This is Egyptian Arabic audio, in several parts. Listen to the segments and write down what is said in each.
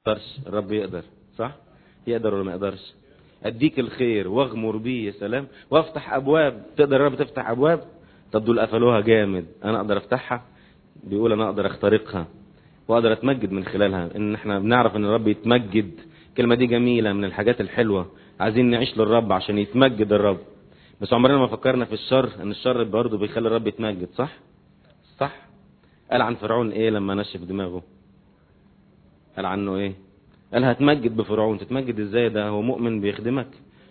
يقدرش الرب يقدر صح يقدر ولا ما يقدرش اديك الخير واغمر بيه يا سلام وافتح ابواب تقدر الرب تفتح ابواب طب دول قفلوها جامد انا اقدر افتحها بيقول انا اقدر اخترقها واقدر اتمجد من خلالها ان احنا بنعرف ان الرب يتمجد الكلمه دي جميله من الحاجات الحلوه عايزين نعيش للرب عشان يتمجد الرب بس عمرنا ما فكرنا في الشر ان الشر برضه بيخلي الرب يتمجد صح صح قال عن فرعون ايه لما نشف دماغه قال عنه ايه قال هتمجد بفرعون تتمجد ازاي ده هو مؤمن بيخدمك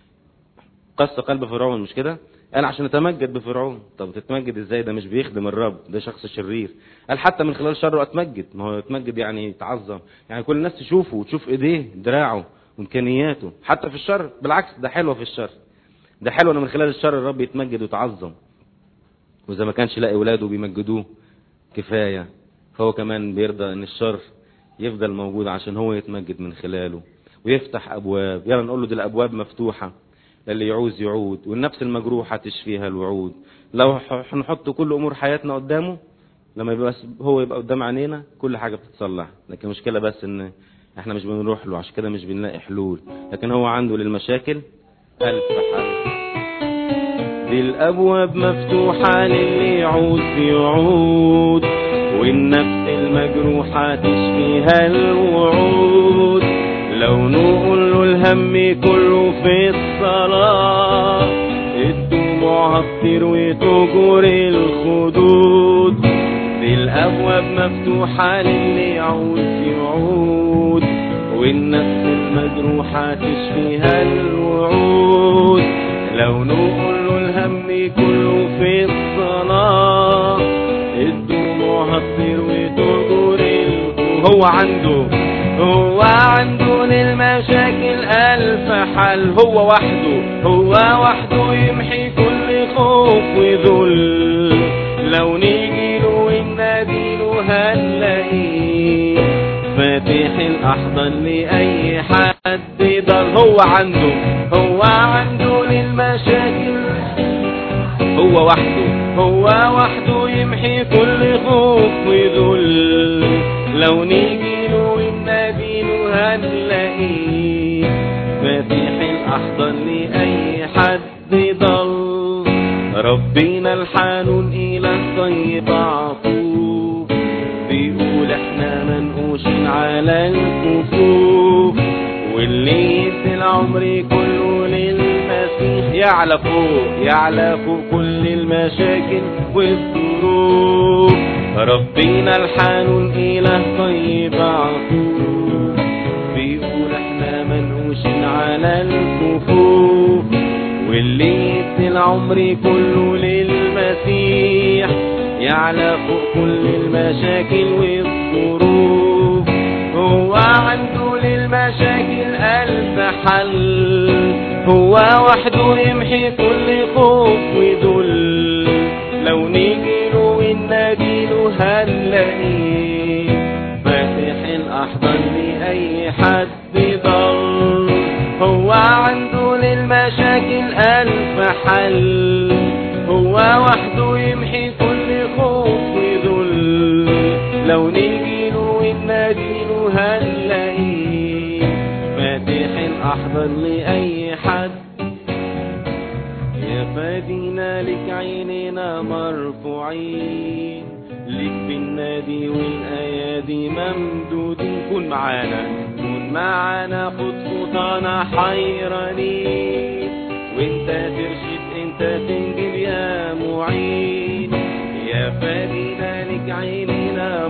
قص قلب فرعون مش كده قال عشان اتمجد بفرعون طب تتمجد ازاي ده مش بيخدم الرب ده شخص شرير قال حتى من خلال شره اتمجد ما هو يتمجد يعني يتعظم يعني كل الناس تشوفه وتشوف ايديه دراعه وامكانياته حتى في الشر بالعكس ده حلو في الشر ده حلو ان من خلال الشر الرب يتمجد ويتعظم واذا ما كانش لاقي ولاده بيمجدوه كفايه فهو كمان بيرضى ان الشر يفضل موجود عشان هو يتمجد من خلاله ويفتح ابواب يلا نقول له دي الابواب مفتوحه للي يعوز يعود والنفس المجروحه تشفيها الوعود لو هنحط كل امور حياتنا قدامه لما يبقى هو يبقى قدام عينينا كل حاجه بتتصلح لكن المشكله بس ان احنا مش بنروح له عشان كده مش بنلاقي حلول لكن هو عنده للمشاكل ألف حل دي الأبواب مفتوحة للي يعوز يعود والنفس المجروحة تشفيها الوعود لو نقول له الهم كله في الصلاة الدموع هتطير وتجور الخدود دي الأبواب مفتوحة للي يعوز يعود والنفس المجروحة تشفيها الوعود لو نقول له الهم كله في الصلاة الدموع هتطير وتجور هو عنده هو عنده للمشاكل ألف حل هو وحده هو وحده يمحي كل خوف وذل لو نيجي له وننادي له هنلاقيه فاتح الأحضان لأي حد ضل هو عنده هو عنده للمشاكل هو وحده هو وحده يمحي كل خوف وذل لو نيجي له وننادي له هنلاقيه فاتح الأحضان لأي حد ضل ربنا الحنون إله طيب عطوف بيقول احنا منقوش على الكفوف واللي يدي العمر كله للمسيح يعلى فوق يعلى فوق كل المشاكل والظروف ربنا الحنون إله طيب عطوف بيقول احنا منقوش على الكفوف واللي يدي العمر كله للمسيح يعلى فوق كل المشاكل والظروف هو عنده للمشاكل ألف حل هو وحده يمحي كل خوف وذل لو نيجي له وننادي له هنلاقيه فاتح الأحضان لأي حد ضل هو عنده للمشاكل ألف حل هو وحده يمحي كل خوف وذل لو نيجي له وننادي له هنلاقيه فاتح الأحضان لأي حد يا فادينا لك عينينا مرفوعين لك بالنادي والأيادي ممدودين كن معانا كن معانا خد خطانا حيرانين وانت ترشد انت تنجب يا معين يا فادينا لك عينينا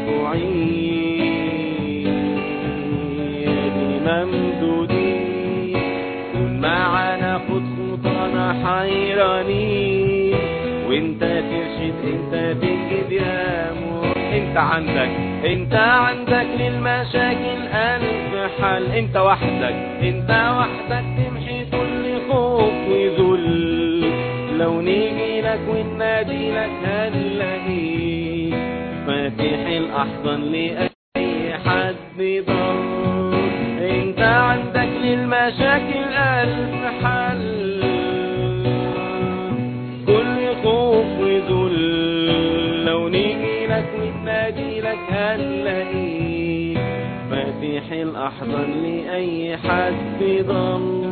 مرفوعين ممدودين كن معانا خد خطانا حيرانين وانت ترشد انت تنجد يا مو انت عندك انت عندك للمشاكل الف حل انت وحدك انت وحدك تمحي كل خوف وذل لو نيجي لك وننادي لك هنلاقيك فاتح الاحضان لاي حد ضل انت عندك للمشاكل الف حل كل خوف وذل لو نيجي لك وننادي لك هنلاقيك فاتح الأحضان لأي حد ضم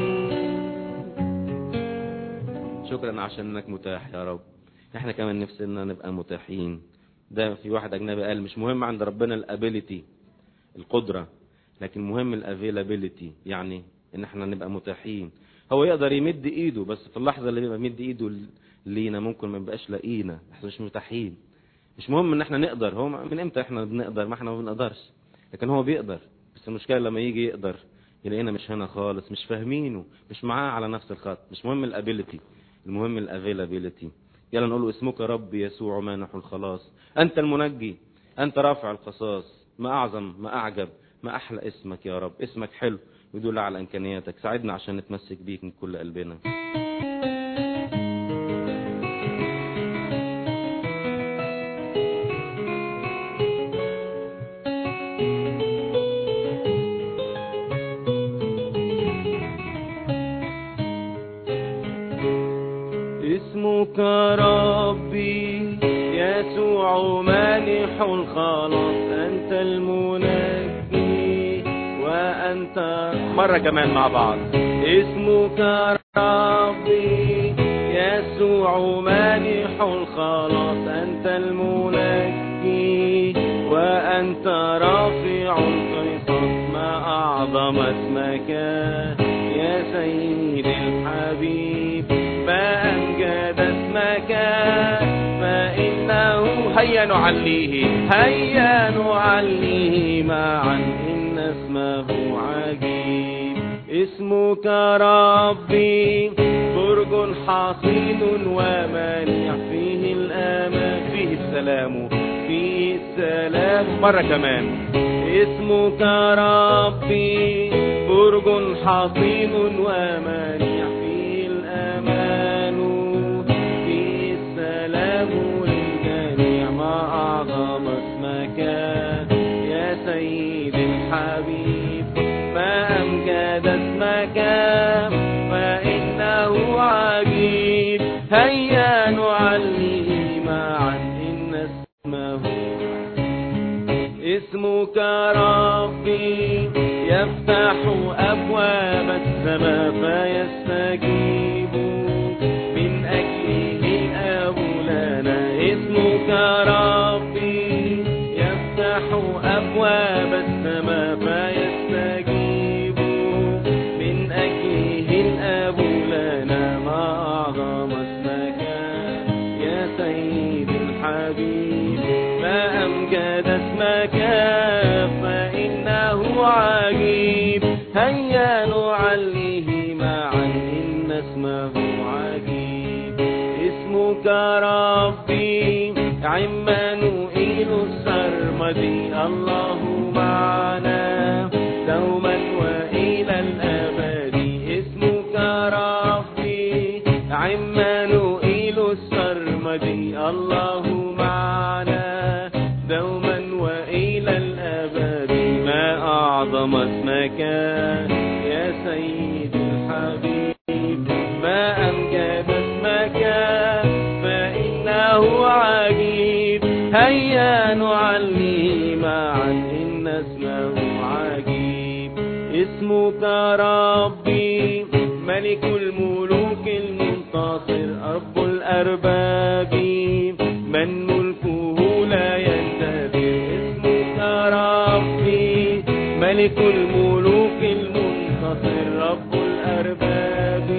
شكرا عشان انك متاح يا رب احنا كمان نفسنا نبقى متاحين ده في واحد اجنبي قال مش مهم عند ربنا الابيليتي القدرة لكن مهم الافيلابيليتي يعني ان احنا نبقى متاحين هو يقدر يمد ايده بس في اللحظة اللي بيبقى يمد ايده لينا ممكن ما يبقاش لاقينا احنا مش متاحين مش مهم ان احنا نقدر هو من امتى احنا بنقدر ما احنا ما بنقدرش لكن هو بيقدر بس المشكلة لما يجي يقدر يلاقينا مش هنا خالص مش فاهمينه مش معاه على نفس الخط مش مهم الابيليتي المهم الافيلابيليتي يلا نقول له اسمك رب يسوع مانح الخلاص انت المنجي انت رافع القصاص ما اعظم ما اعجب ما احلى اسمك يا رب اسمك حلو ويدل على امكانياتك ساعدنا عشان نتمسك بيك من كل قلبنا اسمك ربي يسوع مانح الخلاص أنت المنجي وأنت مرة كمان مع بعض اسمك ربي يسوع مانح الخلاص أنت المنجي وأنت رافع القصص ما أعظم اسمك يا سيدي الحبيب ما أمجد اسمك فإنه هيا نعليه هيا نعليه معا إن اسمه عجيب اسمك ربي برج حصين ومانع فيه الأمان فيه السلام فيه السلام مرة كمان اسمك ربي برج حصين ومانع فيه الأمان فيه السلام للجميع ما أعظم اسمك يا سيدي الحبيب ما أمجد اسمك فإنه عجيب هيا نعليه معا إن اسمه اسمك ربي يفتح أبواب السماء فيستجيب من أجله أولنا اسمك ربي يفتح أبواب السماء فيستجيب من أجله الأب لنا ما أعظم اسمك يا سيدي الحبيب ما أمجد اسمك فإنه عجيب هيا نعليه معا إن اسمه عجيب اسمك ربي عمانوئيل السرمدي الله معنا دوما وإلى الأبد اسمك ربي عمانوئيل السرمدي الله معنا دوما وإلى الأبد ما أعظم اسمك يا سيدي الحبيب ما أمجد اسمك فإنه عجيب هيا نعليه معا إن اسمه عجيب اسمك ربي ملك الملوك المنتصر رب الأرباب من ملكه لا ينتهي اسمك ربي ملك الملوك المنتصر رب الأرباب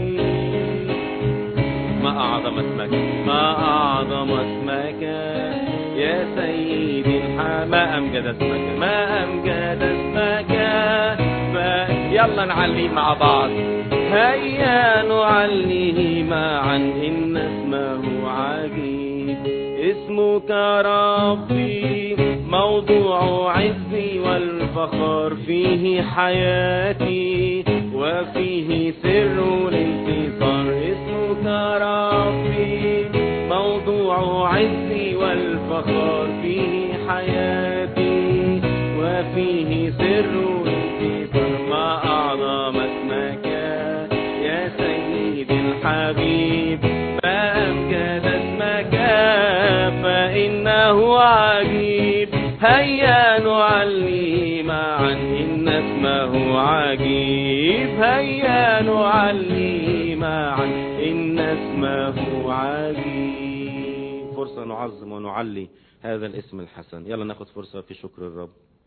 ما أعظم اسمك ما أعظم اسمك يا سيدي الح ما أمجد اسمك ما أمجد اسمك ف... يلا نعليه مع بعض هيا نعليه معا إن اسمه عجيب اسمك ربي موضوع عزي والفخر فيه حياتي وفيه سر الانتصار اسمك ربي موضوع عزي والفخر فيه حياتي وفيه سر الانتصار ما أعظم اسمك يا سيدي الحبيب ما أمجد اسمك فإنه عجيب هيا نعلي معا إن اسمه عجيب هيا نعلي معا إن اسمه عجيب فرصة نعظم ونعلي هذا الاسم الحسن يلا ناخد فرصة في شكر الرب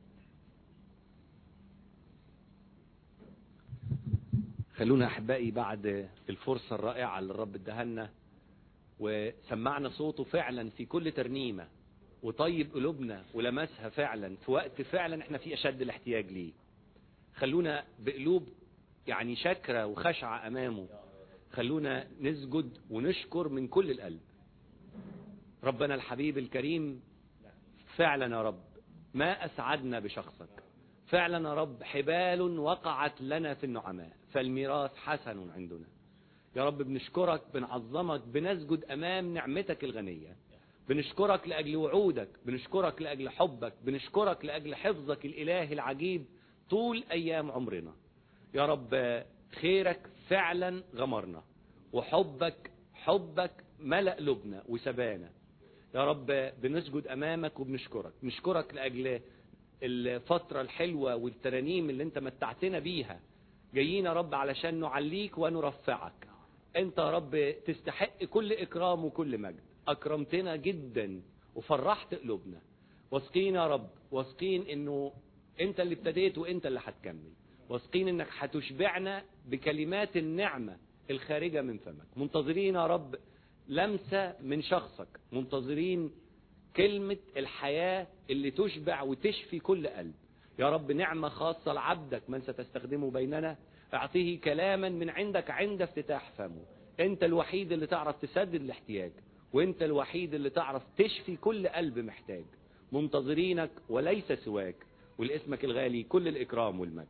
خلونا احبائي بعد الفرصه الرائعه اللي الرب اداها وسمعنا صوته فعلا في كل ترنيمه وطيب قلوبنا ولمسها فعلا في وقت فعلا احنا في اشد الاحتياج ليه خلونا بقلوب يعني شاكره وخشعه امامه خلونا نسجد ونشكر من كل القلب ربنا الحبيب الكريم فعلا يا رب ما اسعدنا بشخصك فعلا يا رب حبال وقعت لنا في النعماء فالميراث حسن عندنا يا رب بنشكرك بنعظمك بنسجد امام نعمتك الغنيه بنشكرك لاجل وعودك بنشكرك لاجل حبك بنشكرك لاجل حفظك الالهي العجيب طول ايام عمرنا يا رب خيرك فعلا غمرنا وحبك حبك ملأ قلوبنا وسبانا يا رب بنسجد امامك وبنشكرك بنشكرك لاجل الفترة الحلوة والترانيم اللي انت متعتنا بيها جايين يا رب علشان نعليك ونرفعك انت يا رب تستحق كل اكرام وكل مجد اكرمتنا جدا وفرحت قلوبنا واثقين يا رب واثقين انه انت اللي ابتديت وانت اللي هتكمل واثقين انك هتشبعنا بكلمات النعمة الخارجة من فمك منتظرين يا رب لمسة من شخصك منتظرين كلمة الحياة اللي تشبع وتشفي كل قلب يا رب نعمة خاصة لعبدك من ستستخدمه بيننا اعطيه كلاما من عندك عند افتتاح فمه انت الوحيد اللي تعرف تسدد الاحتياج وانت الوحيد اللي تعرف تشفي كل قلب محتاج منتظرينك وليس سواك ولاسمك الغالي كل الاكرام والمجد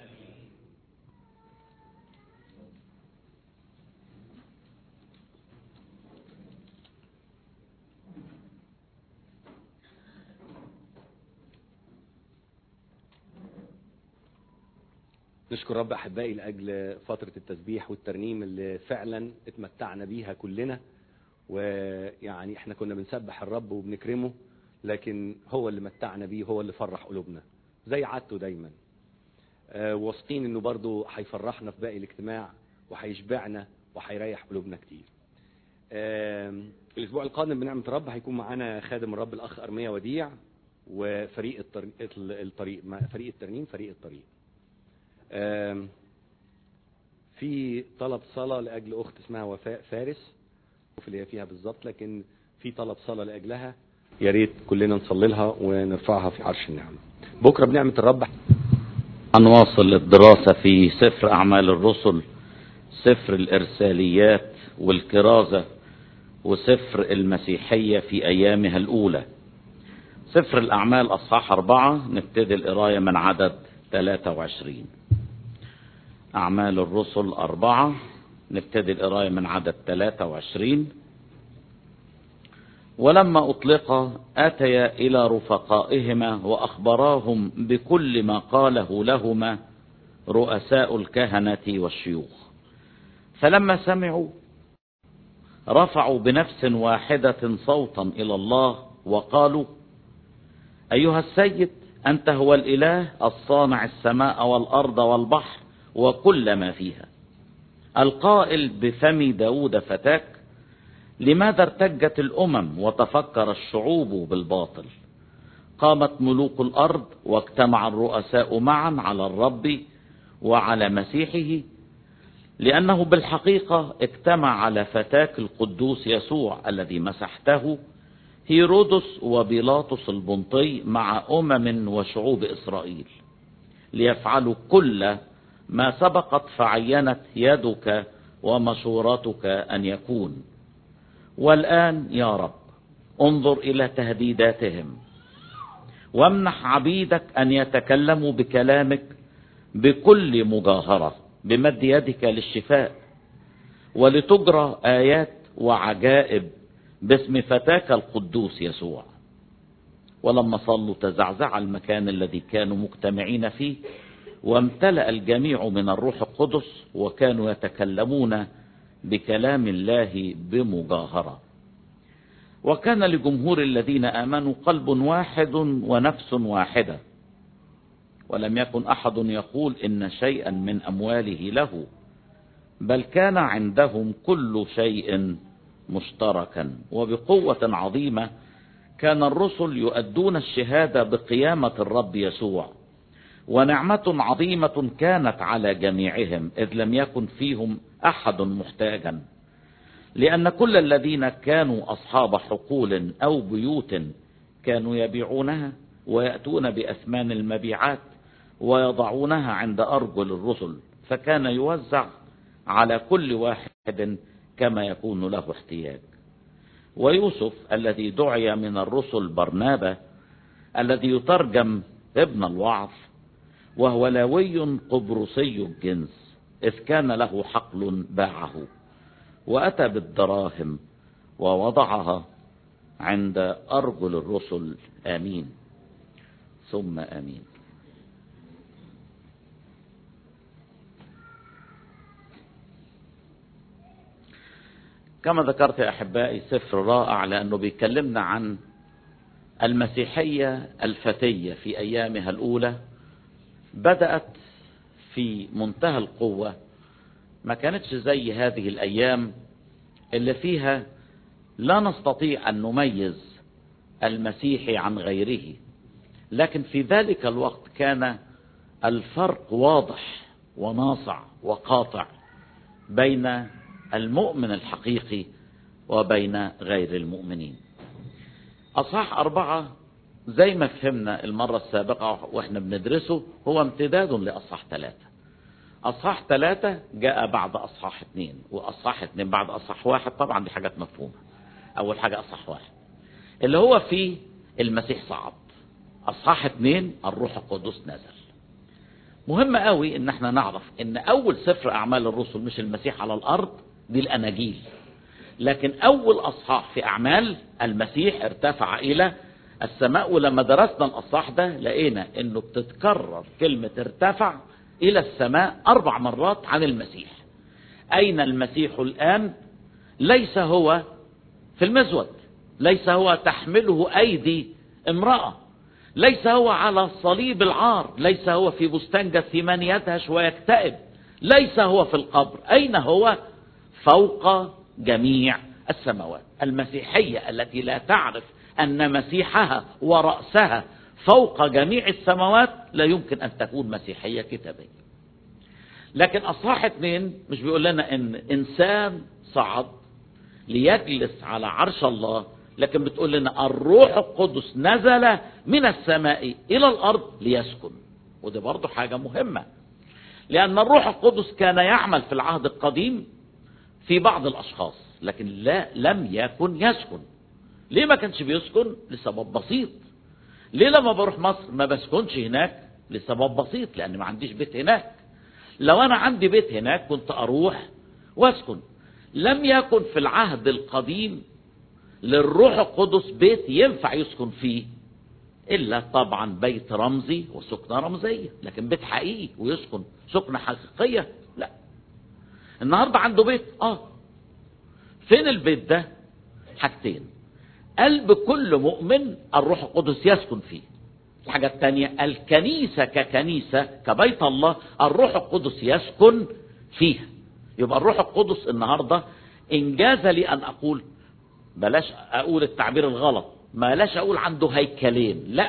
نشكر رب احبائي لاجل فتره التسبيح والترنيم اللي فعلا اتمتعنا بيها كلنا ويعني احنا كنا بنسبح الرب وبنكرمه لكن هو اللي متعنا بيه هو اللي فرح قلوبنا زي عادته دايما آه، واثقين انه برضه هيفرحنا في باقي الاجتماع وهيشبعنا وهيريح قلوبنا كتير آم، الاسبوع القادم بنعمه الرب هيكون معانا خادم الرب الاخ ارميا وديع وفريق الطريق, الطريق فريق الترنيم فريق الطريق آم، في طلب صلاة لأجل أخت اسمها وفاء فارس شوف اللي هي فيها بالظبط لكن في طلب صلاة لأجلها يا ريت كلنا نصلي لها ونرفعها في عرش النعمة بكرة بنعمة الرب هنواصل الدراسة في سفر أعمال الرسل سفر الإرساليات والكرازة وسفر المسيحية في أيامها الأولى سفر الأعمال أصحاح أربعة نبتدي القراية من عدد 23 أعمال الرسل أربعة نبتدي القراية من عدد 23 ولما أطلق أتيا إلى رفقائهما وأخبراهم بكل ما قاله لهما رؤساء الكهنة والشيوخ فلما سمعوا رفعوا بنفس واحدة صوتا إلى الله وقالوا أيها السيد أنت هو الإله الصانع السماء والأرض والبحر وكل ما فيها القائل بفم داود فتاك لماذا ارتجت الأمم وتفكر الشعوب بالباطل قامت ملوك الأرض واجتمع الرؤساء معا على الرب وعلى مسيحه لأنه بالحقيقة اجتمع على فتاك القدوس يسوع الذي مسحته هيرودس وبيلاطس البنطي مع أمم وشعوب إسرائيل ليفعلوا كل ما سبقت فعينت يدك ومشورتك أن يكون والآن يا رب انظر إلى تهديداتهم وامنح عبيدك أن يتكلموا بكلامك بكل مجاهرة بمد يدك للشفاء ولتجرى آيات وعجائب باسم فتاك القدوس يسوع ولما صلوا تزعزع المكان الذي كانوا مجتمعين فيه وامتلأ الجميع من الروح القدس وكانوا يتكلمون بكلام الله بمجاهرة وكان لجمهور الذين آمنوا قلب واحد ونفس واحدة ولم يكن أحد يقول إن شيئا من أمواله له بل كان عندهم كل شيء مشتركا وبقوة عظيمة كان الرسل يؤدون الشهادة بقيامة الرب يسوع ونعمة عظيمة كانت على جميعهم إذ لم يكن فيهم أحد محتاجا لأن كل الذين كانوا أصحاب حقول أو بيوت كانوا يبيعونها ويأتون بأثمان المبيعات ويضعونها عند أرجل الرسل فكان يوزع على كل واحد كما يكون له احتياج ويوسف الذي دعي من الرسل برنابا الذي يترجم ابن الوعظ وهو لاوي قبرصي الجنس إذ كان له حقل باعه وأتى بالدراهم ووضعها عند أرجل الرسل آمين ثم آمين كما ذكرت يا أحبائي سفر رائع لأنه بيكلمنا عن المسيحية الفتية في أيامها الأولى بدأت في منتهى القوة ما كانتش زي هذه الأيام اللي فيها لا نستطيع أن نميز المسيحي عن غيره لكن في ذلك الوقت كان الفرق واضح وناصع وقاطع بين المؤمن الحقيقي وبين غير المؤمنين أصح أربعة زي ما فهمنا المرة السابقة وإحنا بندرسه هو امتداد لأصح ثلاثة أصحاح ثلاثة جاء بعد أصحاح اثنين وأصحاح اثنين بعد أصحاح واحد طبعا دي حاجات مفهومة أول حاجة أصحاح واحد اللي هو فيه المسيح صعد أصحاح اثنين الروح القدس نزل مهم قوي ان احنا نعرف ان اول سفر اعمال الرسل مش المسيح على الارض دي الاناجيل لكن اول اصحاح في اعمال المسيح ارتفع الى السماء ولما درسنا الاصحاح ده لقينا انه بتتكرر كلمة ارتفع الى السماء اربع مرات عن المسيح اين المسيح الان ليس هو في المزود ليس هو تحمله ايدي امرأة ليس هو على صليب العار ليس هو في بستان جثيمان يدهش ويكتئب ليس هو في القبر أين هو فوق جميع السماوات المسيحية التي لا تعرف أن مسيحها ورأسها فوق جميع السماوات لا يمكن أن تكون مسيحية كتابية لكن أصحاح اثنين مش بيقول لنا أن إنسان صعد ليجلس على عرش الله لكن بتقول لنا الروح القدس نزل من السماء إلى الأرض ليسكن ودي برضو حاجة مهمة لأن الروح القدس كان يعمل في العهد القديم في بعض الأشخاص لكن لا لم يكن يسكن ليه ما كانش بيسكن لسبب بسيط ليه لما بروح مصر ما بسكنش هناك لسبب بسيط لأن ما عنديش بيت هناك لو أنا عندي بيت هناك كنت أروح واسكن لم يكن في العهد القديم للروح القدس بيت ينفع يسكن فيه إلا طبعا بيت رمزي وسكنة رمزية لكن بيت حقيقي ويسكن سكنة حقيقية لا النهاردة عنده بيت آه فين البيت ده حاجتين قلب كل مؤمن الروح القدس يسكن فيه الحاجة الثانية الكنيسة ككنيسة كبيت الله الروح القدس يسكن فيها يبقى الروح القدس النهاردة إنجاز لي أن أقول بلاش اقول التعبير الغلط ما لاش اقول عنده هيكلين لا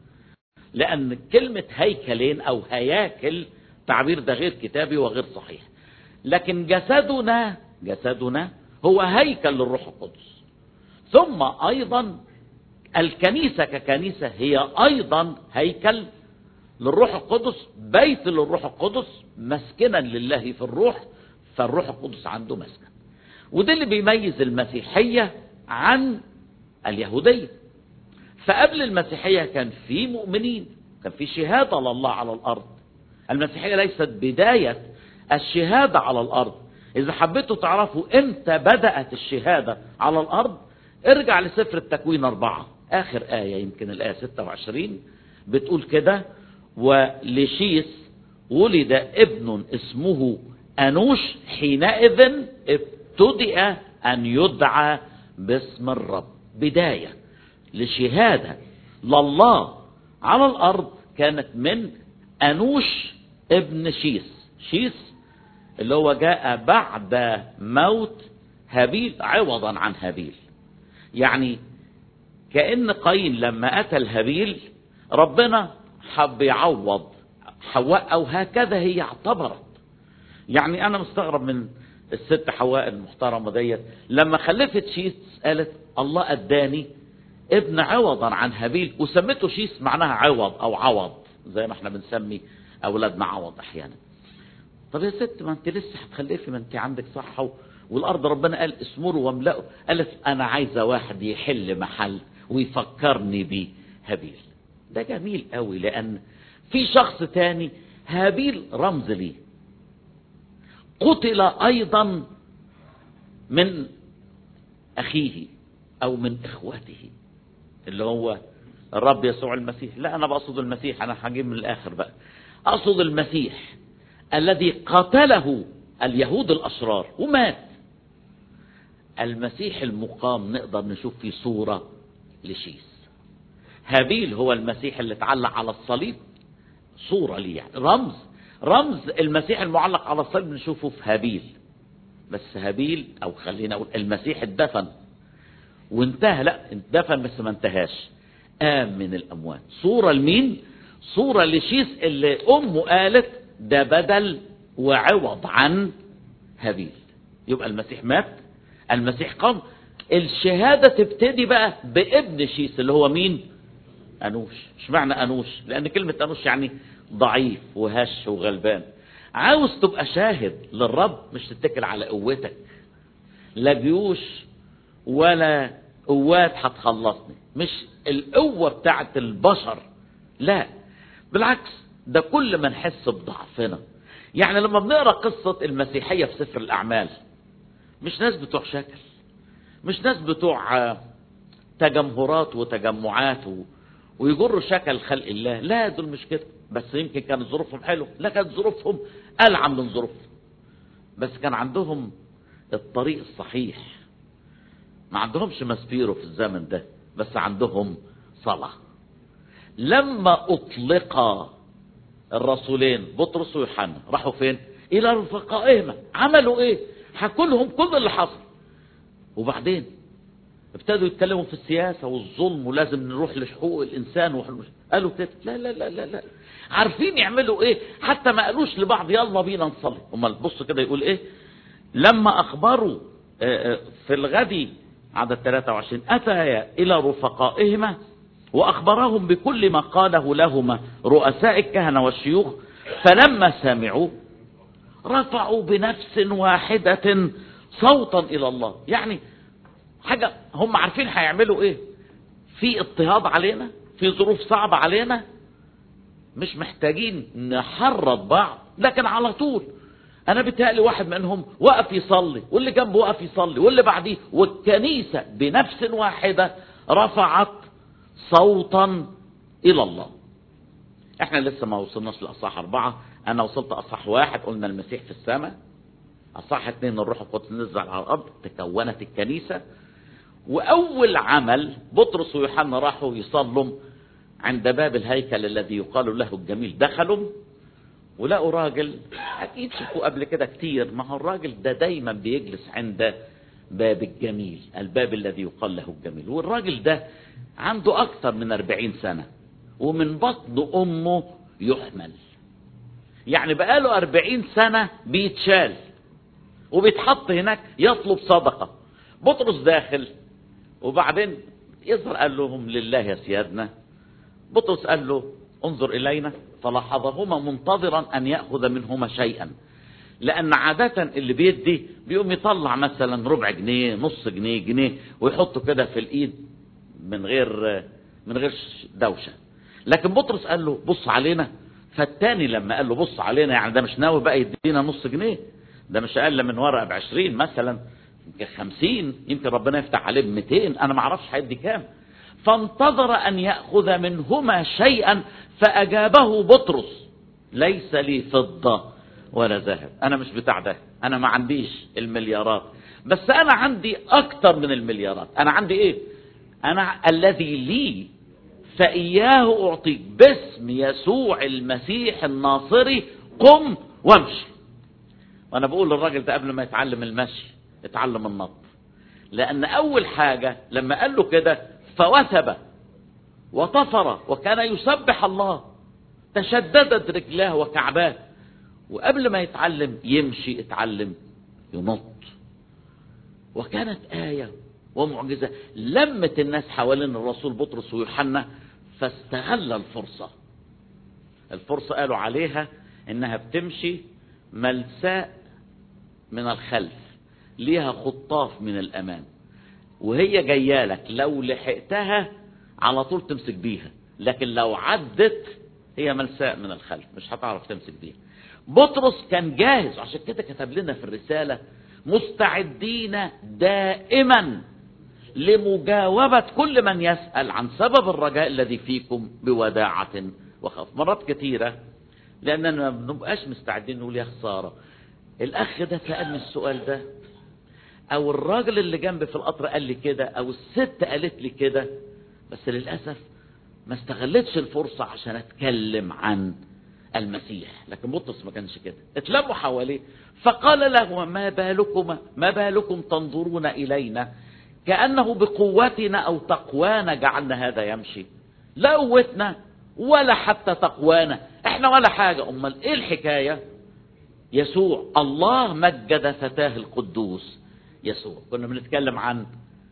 لان كلمة هيكلين او هياكل تعبير ده غير كتابي وغير صحيح لكن جسدنا جسدنا هو هيكل للروح القدس ثم ايضا الكنيسة ككنيسة هي ايضا هيكل للروح القدس بيت للروح القدس مسكنا لله في الروح فالروح القدس عنده مسكن وده اللي بيميز المسيحية عن اليهودية فقبل المسيحية كان في مؤمنين كان في شهادة لله على الأرض المسيحية ليست بداية الشهادة على الأرض إذا حبيتوا تعرفوا إمتى بدأت الشهادة على الأرض ارجع لسفر التكوين أربعة آخر آية يمكن الآية 26 بتقول كده ولشيس ولد ابن اسمه أنوش حينئذ ابتدأ أن يدعى باسم الرب بداية لشهادة لله على الأرض كانت من أنوش ابن شيس شيس اللي هو جاء بعد موت هابيل عوضا عن هابيل يعني كأن قايين لما قتل هابيل ربنا حب يعوض حواء أو هكذا هي اعتبرت يعني أنا مستغرب من الست حواء المحترمة ديت لما خلفت شيس قالت الله أداني ابن عوضا عن هابيل وسمته شيس معناها عوض أو عوض زي ما احنا بنسمي أولادنا عوض أحيانا طب يا ست ما انت لسه هتخلفي ما انت عندك صحة و... والأرض ربنا قال اسمروا واملأوا قالت أنا عايزة واحد يحل محل ويفكرني بيه هابيل ده جميل قوي لأن في شخص تاني هابيل رمز ليه قتل أيضا من أخيه أو من إخوته اللي هو الرب يسوع المسيح لا أنا بقصد المسيح أنا هجيب من الآخر بقى أقصد المسيح الذي قتله اليهود الأشرار ومات المسيح المقام نقدر نشوف فيه صورة لشيس هابيل هو المسيح اللي اتعلق على الصليب صورة ليه يعني رمز رمز المسيح المعلق على الصليب بنشوفه في هابيل بس هابيل او خلينا اقول المسيح اتدفن وانتهى لا اتدفن بس ما انتهاش قام من الاموات صورة لمين صورة لشيس اللي امه قالت ده بدل وعوض عن هابيل يبقى المسيح مات المسيح قام الشهادة تبتدي بقى بابن شيس اللي هو مين أنوش اشمعنى أنوش لأن كلمة أنوش يعني ضعيف وهش وغلبان عاوز تبقى شاهد للرب مش تتكل على قوتك لا جيوش ولا قوات هتخلصني مش القوة بتاعت البشر لا بالعكس ده كل ما نحس بضعفنا يعني لما بنقرا قصة المسيحية في سفر الأعمال مش ناس بتوع شكل مش ناس بتوع تجمهرات وتجمعات و... ويجروا شكل خلق الله لا دول مش كده بس يمكن كانت ظروفهم حلوه لا كانت ظروفهم ألعن من ظروفهم بس كان عندهم الطريق الصحيح ما عندهمش ماسبيرو في الزمن ده بس عندهم صلاة لما أطلق الرسولين بطرس ويوحنا راحوا فين إلى رفقائهما عملوا إيه حكوا لهم كل اللي حصل وبعدين ابتدوا يتكلموا في السياسة والظلم ولازم نروح لحقوق الإنسان وحلوش. قالوا كده لا لا لا لا لا عارفين يعملوا ايه حتى ما قالوش لبعض يلا بينا نصلي امال بص كده يقول ايه لما اخبروا في الغد عدد 23 اتيا الى رفقائهما واخبرهم بكل ما قاله لهما رؤساء الكهنه والشيوخ فلما سمعوا رفعوا بنفس واحده صوتا الى الله يعني حاجه هم عارفين هيعملوا ايه في اضطهاد علينا في ظروف صعبه علينا مش محتاجين نحرض بعض لكن على طول انا بيتهيألي واحد منهم وقف يصلي واللي جنبه وقف يصلي واللي بعديه والكنيسة بنفس واحدة رفعت صوتا الى الله احنا لسه ما وصلناش لاصحاح اربعة انا وصلت اصحاح واحد قلنا المسيح في السماء اصحاح اتنين الروح القدس نزل على الارض تكونت الكنيسة واول عمل بطرس ويوحنا راحوا يصلوا عند باب الهيكل الذي يقال له الجميل دخلوا ولقوا راجل اكيد شافوه قبل كده كتير ما هو الراجل ده دايما بيجلس عند باب الجميل الباب الذي يقال له الجميل والراجل ده عنده اكثر من أربعين سنة ومن بطن امه يحمل يعني بقاله أربعين سنة بيتشال وبيتحط هناك يطلب صدقة بطرس داخل وبعدين يظهر قال لهم لله يا سيادنا بطرس قال له انظر إلينا فلاحظهما منتظرا أن يأخذ منهما شيئا لأن عادة اللي بيدي بيقوم يطلع مثلا ربع جنيه نص جنيه جنيه ويحطه كده في الإيد من غير من غير دوشة لكن بطرس قال له بص علينا فالتاني لما قال له بص علينا يعني ده مش ناوي بقى يدينا نص جنيه ده مش أقل من ورقة بعشرين مثلا يمكن خمسين يمكن ربنا يفتح عليه بمتين أنا ما اعرفش هيدي كام فانتظر أن يأخذ منهما شيئا فأجابه بطرس ليس لي فضة ولا ذهب أنا مش بتاع ده أنا ما عنديش المليارات بس أنا عندي أكتر من المليارات أنا عندي إيه أنا الذي لي فإياه أعطيك باسم يسوع المسيح الناصري قم وامشي وأنا بقول للراجل ده قبل ما يتعلم المشي اتعلم النط لأن أول حاجة لما قال له كده فوثب وطفر وكان يسبح الله تشددت رجلاه وكعباه وقبل ما يتعلم يمشي اتعلم ينط وكانت آية ومعجزة لمت الناس حوالين الرسول بطرس ويوحنا فاستغل الفرصة الفرصة قالوا عليها انها بتمشي ملساء من الخلف ليها خطاف من الامام وهي جايه لك لو لحقتها على طول تمسك بيها لكن لو عدت هي ملساء من الخلف مش هتعرف تمسك بيها بطرس كان جاهز عشان كده كتب لنا في الرساله مستعدين دائما لمجاوبة كل من يسأل عن سبب الرجاء الذي فيكم بوداعة وخوف مرات كثيرة لأننا ما بنبقاش مستعدين نقول يا خسارة الأخ ده سألني السؤال ده أو الراجل اللي جنبي في القطر قال لي كده أو الست قالت لي كده بس للأسف ما استغلتش الفرصة عشان أتكلم عن المسيح لكن بطرس ما كانش كده اتلموا حواليه فقال له ما بالكم ما بالكم تنظرون إلينا كأنه بقوتنا أو تقوانا جعلنا هذا يمشي لا قوتنا ولا حتى تقوانا احنا ولا حاجة امال ايه الحكاية يسوع الله مجد فتاه القدوس يسوع كنا بنتكلم عن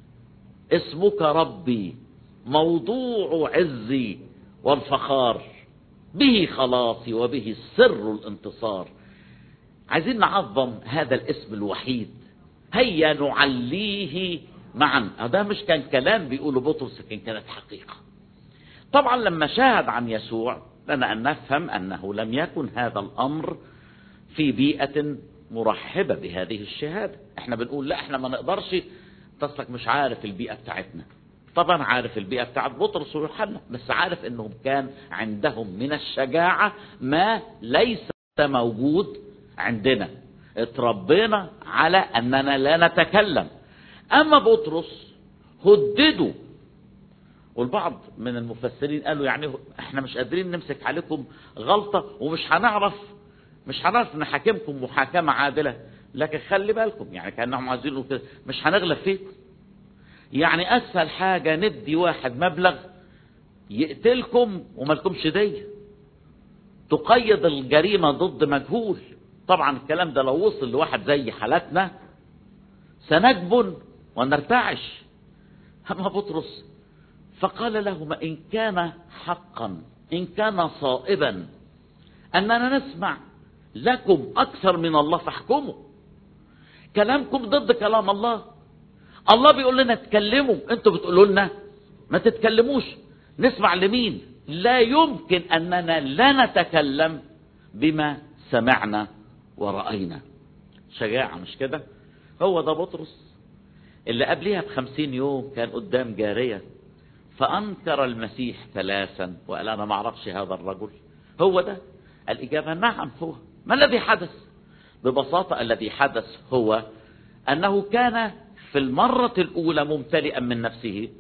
اسمك ربي موضوع عزي والفخار به خلاصي وبه سر الانتصار عايزين نعظم هذا الاسم الوحيد هيا نعليه معا هذا مش كان كلام بيقوله بطرس لكن كانت حقيقة طبعا لما شاهد عن يسوع لنا أن نفهم أنه لم يكن هذا الأمر في بيئة مرحبة بهذه الشهادة احنا بنقول لا احنا ما نقدرش تصلك مش عارف البيئة بتاعتنا طبعا عارف البيئة بتاعت بطرس ويوحنا بس عارف انهم كان عندهم من الشجاعة ما ليس موجود عندنا اتربينا على اننا لا نتكلم اما بطرس هددوا والبعض من المفسرين قالوا يعني احنا مش قادرين نمسك عليكم غلطة ومش هنعرف مش هنعرف نحاكمكم محاكمة عادلة لكن خلي بالكم يعني كأنهم عايزين يقولوا كده مش هنغلب فيكم يعني اسهل حاجة ندي واحد مبلغ يقتلكم ومالكمش دية تقيد الجريمة ضد مجهول طبعا الكلام ده لو وصل لواحد زي حالتنا سنجبن ونرتعش أما بطرس فقال لهما إن كان حقا إن كان صائبا أننا نسمع لكم أكثر من الله فاحكموا كلامكم ضد كلام الله الله بيقول لنا اتكلموا انتوا بتقولوا لنا ما تتكلموش نسمع لمين لا يمكن أننا لا نتكلم بما سمعنا ورأينا شجاعة مش كده هو ده بطرس اللي قبلها بخمسين يوم كان قدام جارية فأنكر المسيح ثلاثا وقال أنا ما أعرفش هذا الرجل هو ده الإجابة نعم هو ما الذي حدث ببساطة الذي حدث هو أنه كان في المرة الأولى ممتلئا من نفسه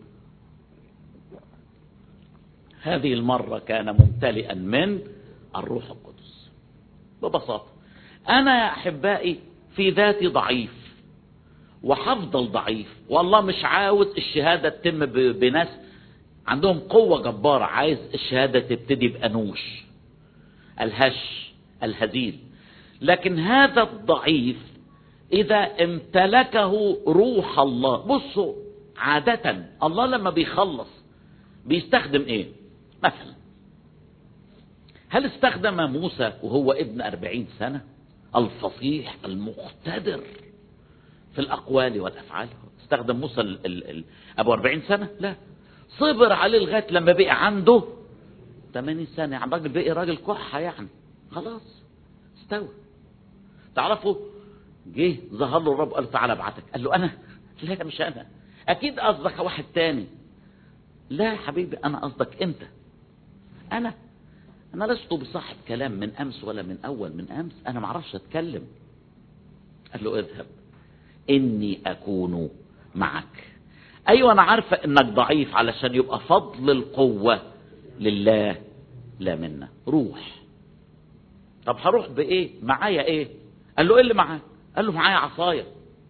هذه المرة كان ممتلئا من الروح القدس ببساطة أنا يا أحبائي في ذاتي ضعيف وهفضل ضعيف والله مش عاوز الشهادة تتم بناس عندهم قوة جبارة عايز الشهادة تبتدي بأنوش الهش الهزيل لكن هذا الضعيف إذا امتلكه روح الله بصوا عادة الله لما بيخلص بيستخدم ايه مثلا هل استخدم موسى وهو ابن أربعين سنة الفصيح المقتدر في الأقوال والأفعال استخدم موسى ال ال ال أبو أربعين سنة لا صبر عليه لغاية لما بقي عنده 80 سنة يعني راجل بقي راجل كحة يعني خلاص استوى تعرفوا جه ظهر له الرب قال له تعالى ابعتك قال له انا لا مش انا اكيد قصدك واحد تاني لا يا حبيبي انا قصدك انت انا انا لست بصاحب كلام من امس ولا من اول من امس انا ما اعرفش اتكلم قال له اذهب اني اكون معك ايوه انا عارفه انك ضعيف علشان يبقى فضل القوه لله لا منا روح طب هروح بايه معايا ايه قال له ايه اللي معاك قال له معايا عصايه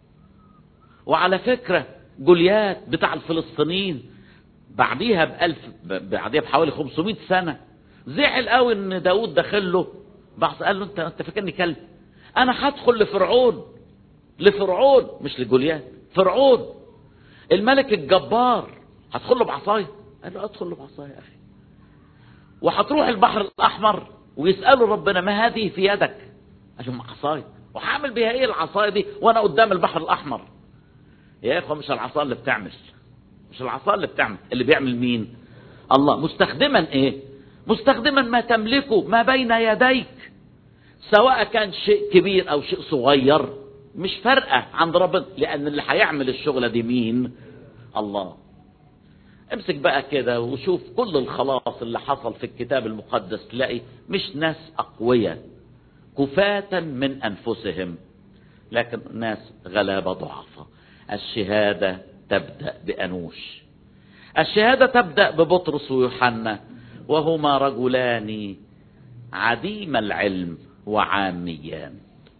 وعلى فكره جوليات بتاع الفلسطينيين بعديها بألف بعديها بحوالي 500 سنة زعل قوي ان داود داخل له بعض قال له انت انت فاكرني كلب انا هدخل لفرعون لفرعون مش لجوليات فرعون الملك الجبار هدخل له بعصايه قال له ادخل له بعصايه يا اخي وهتروح البحر الاحمر ويسالوا ربنا ما هذه في يدك قال لهم عصايه وهعمل بيها ايه العصايه دي وانا قدام البحر الاحمر يا اخوه مش العصا اللي بتعمل مش العصا اللي بتعمل اللي بيعمل مين الله مستخدما ايه مستخدما ما تملكه ما بين يديك سواء كان شيء كبير او شيء صغير مش فارقه عند ربنا لان اللي هيعمل الشغله دي مين الله امسك بقى كده وشوف كل الخلاص اللي حصل في الكتاب المقدس تلاقي مش ناس اقوياء كفاة من انفسهم لكن ناس غلابة ضعفاء الشهادة تبدأ بأنوش الشهادة تبدأ ببطرس ويوحنا وهما رجلان عديم العلم وعاميان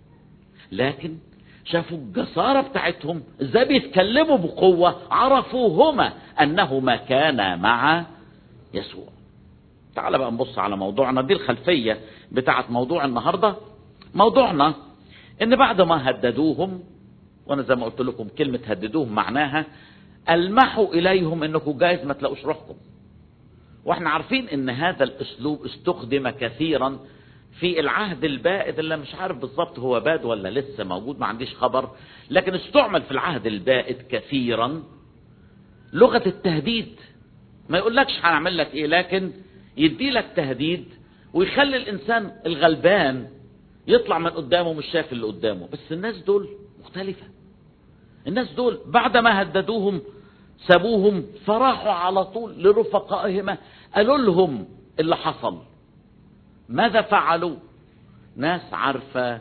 لكن شافوا الجسارة بتاعتهم ازاي بيتكلموا بقوة عرفوهما انهما كانا مع يسوع تعال بقى نبص على موضوعنا دي الخلفية بتاعت موضوع النهاردة موضوعنا ان بعد ما هددوهم وانا زي ما قلت لكم كلمة هددوهم معناها المحوا اليهم انكم جايز ما تلاقوش روحكم واحنا عارفين ان هذا الاسلوب استخدم كثيرا في العهد البائد اللي مش عارف بالظبط هو باد ولا لسه موجود ما عنديش خبر لكن استعمل في العهد البائد كثيرا لغة التهديد ما يقولكش هنعمل لك ايه لكن يدي لك تهديد ويخلي الانسان الغلبان يطلع من قدامه مش شايف اللي قدامه بس الناس دول مختلفة الناس دول بعد ما هددوهم سابوهم فراحوا على طول لرفقائهم قالوا لهم اللي حصل ماذا فعلوا ناس عارفة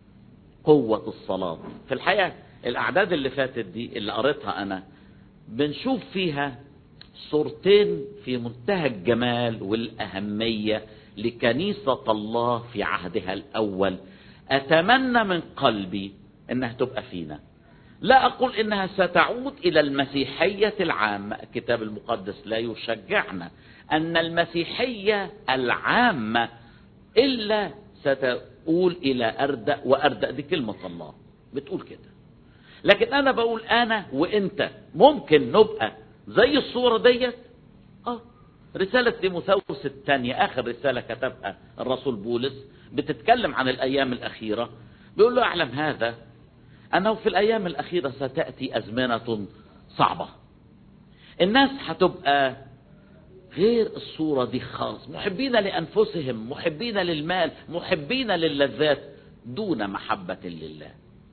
قوة الصلاة في الحقيقة الأعداد اللي فاتت دي اللي قريتها أنا بنشوف فيها صورتين في منتهى الجمال والأهمية لكنيسة الله في عهدها الأول أتمنى من قلبي إنها تبقى فينا لا أقول إنها ستعود إلى المسيحية العامة الكتاب المقدس لا يشجعنا أن المسيحية العامة إلا ستقول إلى أردأ وأردأ دي كلمة الله بتقول كده لكن أنا بقول أنا وإنت ممكن نبقى زي الصورة ديت آه رسالة تيموثاوس الثانية آخر رسالة كتبها الرسول بولس بتتكلم عن الأيام الأخيرة بيقول له أعلم هذا أنه في الأيام الأخيرة ستأتي أزمنة صعبة الناس هتبقى غير الصورة دي خالص محبين لأنفسهم محبين للمال محبين للذات دون محبة لله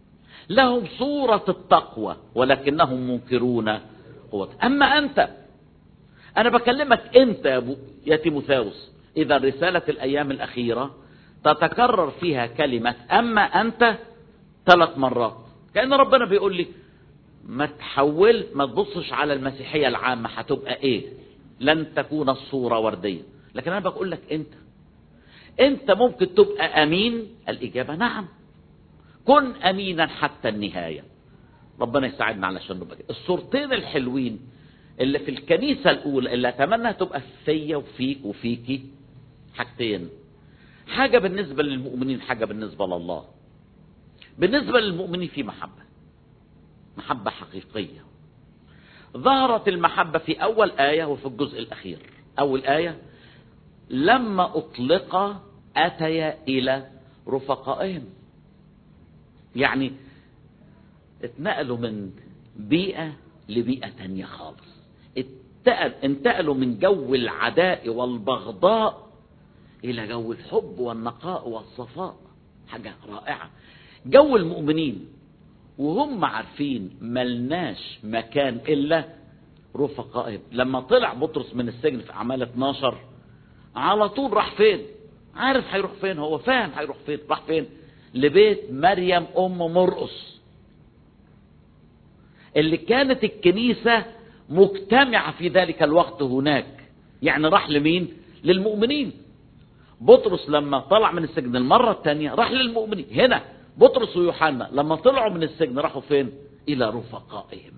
لهم صورة التقوى ولكنهم منكرون قوة أما أنت أنا بكلمك أنت يا, أبو يا تيموثاوس إذا رسالة الأيام الأخيرة تتكرر فيها كلمة أما أنت ثلاث مرات كأن ربنا بيقول لي ما تحول ما تبصش على المسيحية العامة هتبقى ايه لن تكون الصورة وردية لكن انا بقول لك انت انت ممكن تبقى امين الاجابة نعم كن امينا حتى النهاية ربنا يساعدنا علشان نبقى كده الصورتين الحلوين اللي في الكنيسة الاولى اللي اتمنى تبقى فيا وفيك وفيكي حاجتين حاجة بالنسبة للمؤمنين حاجة بالنسبة لله بالنسبة للمؤمنين في محبة محبة حقيقية ظهرت المحبة في أول آية وفي الجزء الأخير أول آية لما أطلق أتيا إلى رفقائهم يعني اتنقلوا من بيئة لبيئة تانية خالص انتقلوا من جو العداء والبغضاء إلى جو الحب والنقاء والصفاء حاجة رائعة جو المؤمنين وهم عارفين ملناش مكان إلا رفقائهم لما طلع بطرس من السجن في أعمال 12 على طول راح فين عارف هيروح فين هو فاهم هيروح فين راح فين لبيت مريم أم مرقس اللي كانت الكنيسة مجتمعة في ذلك الوقت هناك يعني راح لمين للمؤمنين بطرس لما طلع من السجن المرة الثانية راح للمؤمنين هنا بطرس ويوحنا لما طلعوا من السجن راحوا فين إلى رفقائهما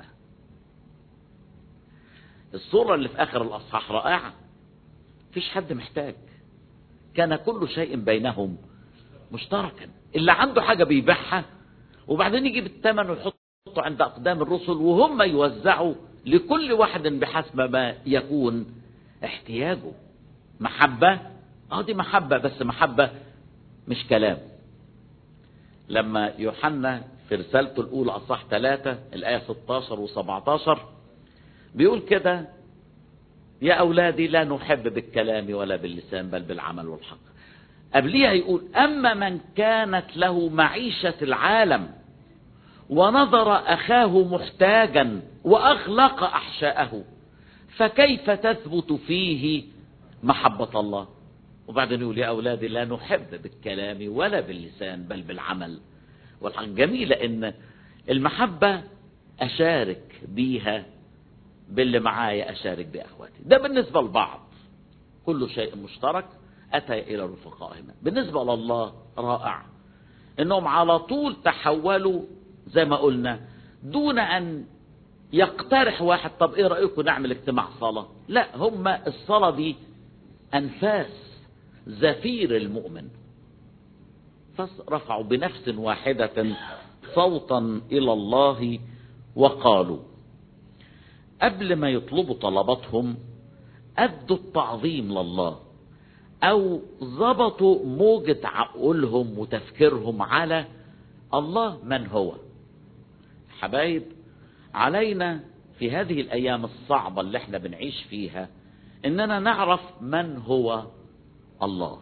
الصورة اللي في آخر الأصحاح رائعة فيش حد محتاج كان كل شيء بينهم مشتركا اللي عنده حاجة بيبيعها وبعدين يجيب الثمن ويحطه عند أقدام الرسل وهم يوزعوا لكل واحد بحسب ما يكون احتياجه محبة اه دي محبة بس محبة مش كلام لما يوحنا في رسالته الأولى أصح ثلاثة الآية 16 و17 بيقول كده يا أولادي لا نحب بالكلام ولا باللسان بل بالعمل والحق قبليها يقول أما من كانت له معيشة العالم ونظر أخاه محتاجا وأغلق أحشاءه فكيف تثبت فيه محبة الله وبعدين يقول يا أولادي لا نحب بالكلام ولا باللسان بل بالعمل والحق جميلة إن المحبة أشارك بيها باللي معايا أشارك بأخواتي ده بالنسبة لبعض كل شيء مشترك أتى إلى رفقائهما بالنسبة لله رائع إنهم على طول تحولوا زي ما قلنا دون أن يقترح واحد طب إيه رأيكم نعمل اجتماع صلاة لا هم الصلاة دي أنفاس زفير المؤمن فرفعوا بنفس واحدة صوتا إلى الله وقالوا قبل ما يطلبوا طلباتهم أدوا التعظيم لله أو ضبطوا موجة عقولهم وتفكيرهم على الله من هو حبايب علينا في هذه الأيام الصعبة اللي احنا بنعيش فيها إننا نعرف من هو الله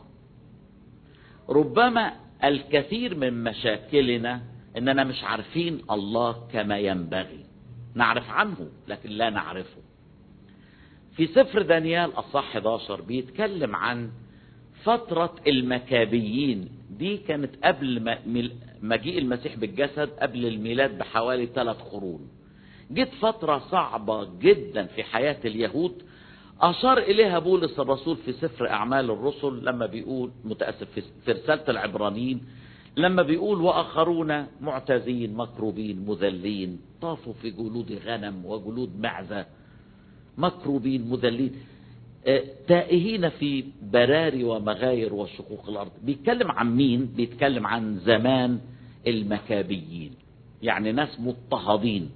ربما الكثير من مشاكلنا إننا مش عارفين الله كما ينبغي نعرف عنه لكن لا نعرفه في سفر دانيال أصح 11 بيتكلم عن فترة المكابيين دي كانت قبل مجيء المسيح بالجسد قبل الميلاد بحوالي ثلاث قرون جت فترة صعبة جدا في حياة اليهود أشار إليها بولس الرسول في سفر أعمال الرسل لما بيقول متأسف في رسالة العبرانيين لما بيقول وآخرون معتزين مكروبين مذلين طافوا في جلود غنم وجلود معزة مكروبين مذلين تائهين في براري ومغاير وشقوق الأرض بيتكلم عن مين بيتكلم عن زمان المكابيين يعني ناس مضطهدين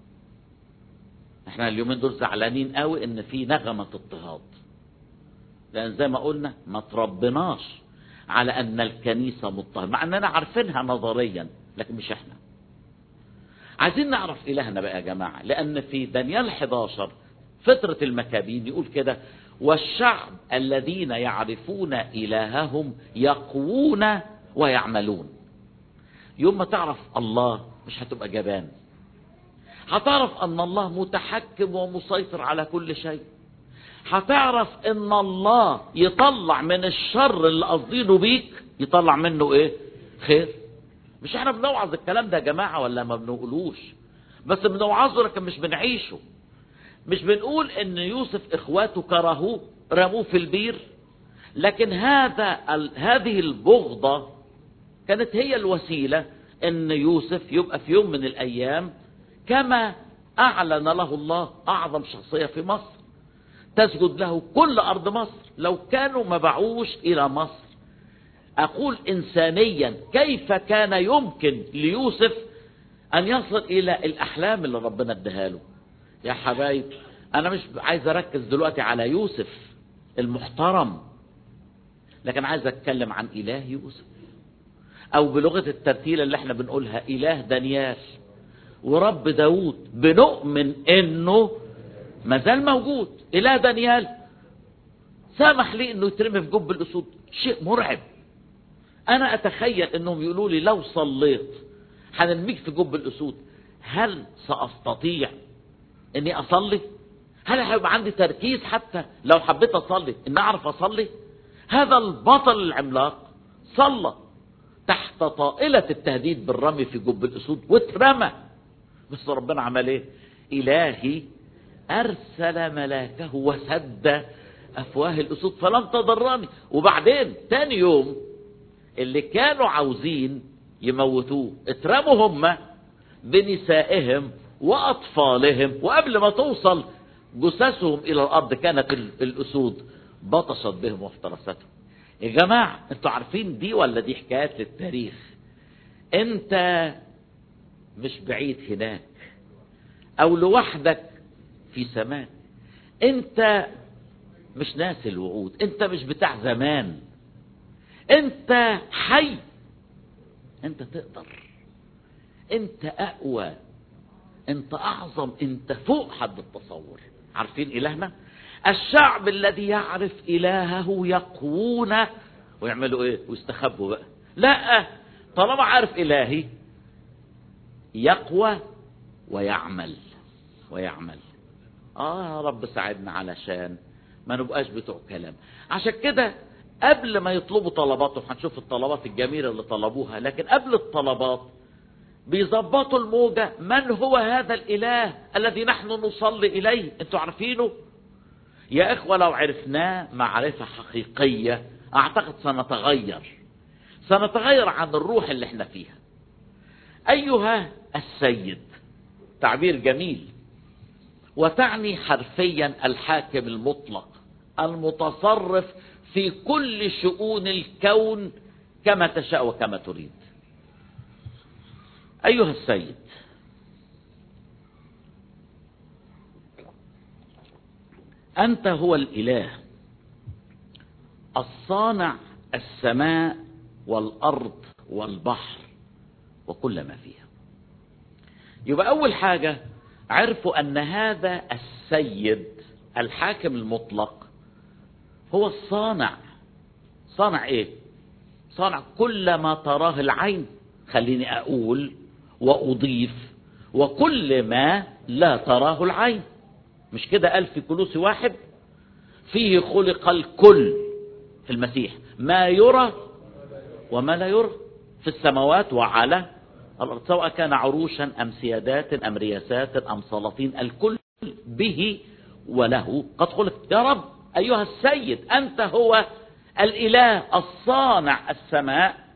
احنا اليومين دول زعلانين قوي ان في نغمة اضطهاد لان زي ما قلنا ما تربناش على ان الكنيسة مضطهد مع اننا عارفينها نظريا لكن مش احنا عايزين نعرف الهنا بقى يا جماعة لان في دانيال 11 فترة المكابين يقول كده والشعب الذين يعرفون إلههم يقوون ويعملون يوم ما تعرف الله مش هتبقى جبان هتعرف أن الله متحكم ومسيطر على كل شيء هتعرف أن الله يطلع من الشر اللي قصدينه بيك يطلع منه إيه خير مش احنا بنوعظ الكلام ده يا جماعة ولا ما بنقولوش بس بنوعظه لكن مش بنعيشه مش بنقول ان يوسف اخواته كرهوه رموه في البير لكن هذا هذه البغضة كانت هي الوسيلة ان يوسف يبقى في يوم من الايام كما اعلن له الله اعظم شخصية في مصر تسجد له كل ارض مصر لو كانوا ما باعوش الى مصر اقول انسانيا كيف كان يمكن ليوسف ان يصل الى الاحلام اللي ربنا اداها له يا حبايب انا مش عايز اركز دلوقتي على يوسف المحترم لكن عايز اتكلم عن اله يوسف او بلغة الترتيلة اللي احنا بنقولها اله دانيال ورب داود بنؤمن انه مازال موجود اله دانيال سامح لي انه يترمي في جب الاسود شيء مرعب انا اتخيل انهم يقولوا لي لو صليت هنرميك في جب الاسود هل ساستطيع اني اصلي هل هيبقى عندي تركيز حتى لو حبيت اصلي ان اعرف اصلي هذا البطل العملاق صلى تحت طائلة التهديد بالرمي في جب الاسود واترمى بس ربنا عمل ايه الهي ارسل ملاكه وسد افواه الاسود فلم تضرني وبعدين تاني يوم اللي كانوا عاوزين يموتوه اترموا هم بنسائهم واطفالهم وقبل ما توصل جثثهم الى الارض كانت ال- الاسود بطشت بهم وافترستهم يا جماعه انتوا عارفين دي ولا دي حكايات للتاريخ انت مش بعيد هناك او لوحدك في سماء انت مش ناسي الوعود انت مش بتاع زمان انت حي انت تقدر انت اقوى انت اعظم انت فوق حد التصور عارفين الهنا الشعب الذي يعرف الهه يقوون ويعملوا ايه ويستخبوا بقى لا طالما عارف الهي يقوى ويعمل ويعمل اه يا رب ساعدنا علشان ما نبقاش بتوع كلام عشان كده قبل ما يطلبوا طلباتهم هنشوف الطلبات الجميله اللي طلبوها لكن قبل الطلبات بيظبطوا الموجة من هو هذا الإله الذي نحن نصلي إليه أنتوا عارفينه يا إخوة لو عرفناه معرفة حقيقية أعتقد سنتغير سنتغير عن الروح اللي احنا فيها أيها السيد تعبير جميل وتعني حرفيا الحاكم المطلق المتصرف في كل شؤون الكون كما تشاء وكما تريد أيها السيد أنت هو الإله الصانع السماء والأرض والبحر وكل ما فيها يبقى أول حاجة عرفوا أن هذا السيد الحاكم المطلق هو الصانع صانع إيه؟ صانع كل ما تراه العين خليني أقول وأضيف وكل ما لا تراه العين مش كده قال في كلوسي واحد فيه خلق الكل في المسيح ما يرى وما لا يرى في السماوات وعلى الأرض سواء كان عروشا أم سيادات أم رياسات أم سلاطين الكل به وله قد خلق يا رب أيها السيد أنت هو الإله الصانع السماء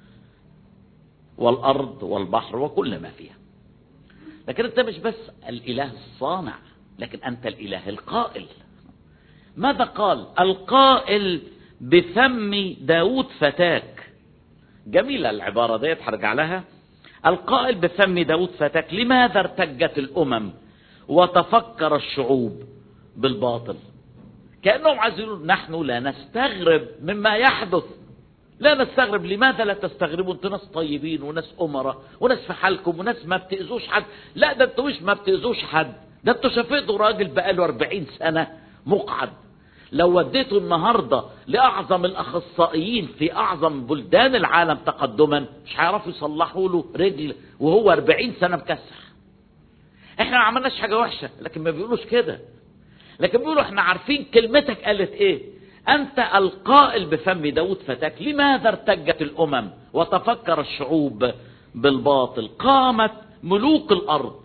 والأرض والبحر وكل ما فيها لكن أنت مش بس الإله الصانع لكن أنت الإله القائل ماذا قال القائل بفم داود فتاك جميلة العبارة ديت هرجع لها القائل بفم داود فتاك لماذا ارتجت الأمم وتفكر الشعوب بالباطل كأنهم عايزين يقولوا نحن لا نستغرب مما يحدث لا نستغرب لماذا لا تستغربوا انتوا ناس طيبين وناس أمراء وناس في حالكم وناس ما بتأذوش حد لا ده انتوا مش ما بتأذوش حد ده انتوا شفيتوا راجل بقاله 40 سنة مقعد لو وديته النهاردة لأعظم الأخصائيين في أعظم بلدان العالم تقدما مش هيعرفوا يصلحوا له رجل وهو 40 سنة مكسح احنا ما عملناش حاجة وحشة لكن ما بيقولوش كده لكن بيقولوا احنا عارفين كلمتك قالت ايه انت القائل بفم داود فتاك لماذا ارتجت الامم وتفكر الشعوب بالباطل قامت ملوك الارض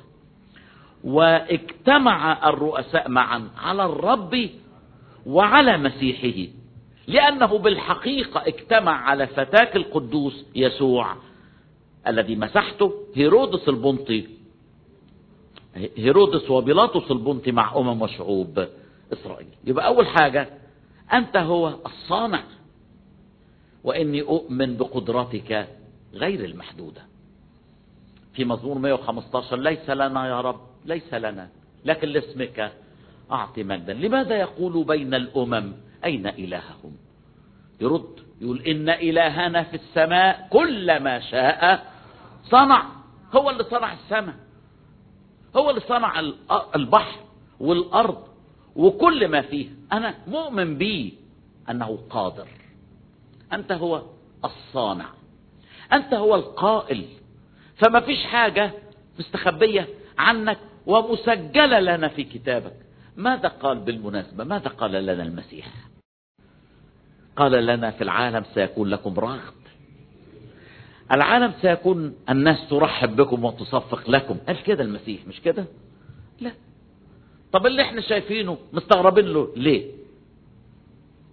واجتمع الرؤساء معا على الرب وعلى مسيحه لانه بالحقيقه اجتمع على فتاك القدوس يسوع الذي مسحته هيرودس البنطي هيرودس وبيلاطس البنطي مع امم وشعوب اسرائيل يبقى اول حاجه انت هو الصانع واني اؤمن بقدرتك غير المحدوده في مزمور 115 ليس لنا يا رب ليس لنا لكن لاسمك اعطي مجدا لماذا يقول بين الامم اين الههم يرد يقول ان الهنا في السماء كل ما شاء صنع هو اللي صنع السماء هو اللي صنع البحر والارض وكل ما فيه انا مؤمن به انه قادر انت هو الصانع انت هو القائل فما فيش حاجه مستخبيه عنك ومسجله لنا في كتابك ماذا قال بالمناسبه ماذا قال لنا المسيح قال لنا في العالم سيكون لكم رغد العالم سيكون الناس ترحب بكم وتصفق لكم قال كده المسيح مش كده لا طب اللي احنا شايفينه مستغربين له ليه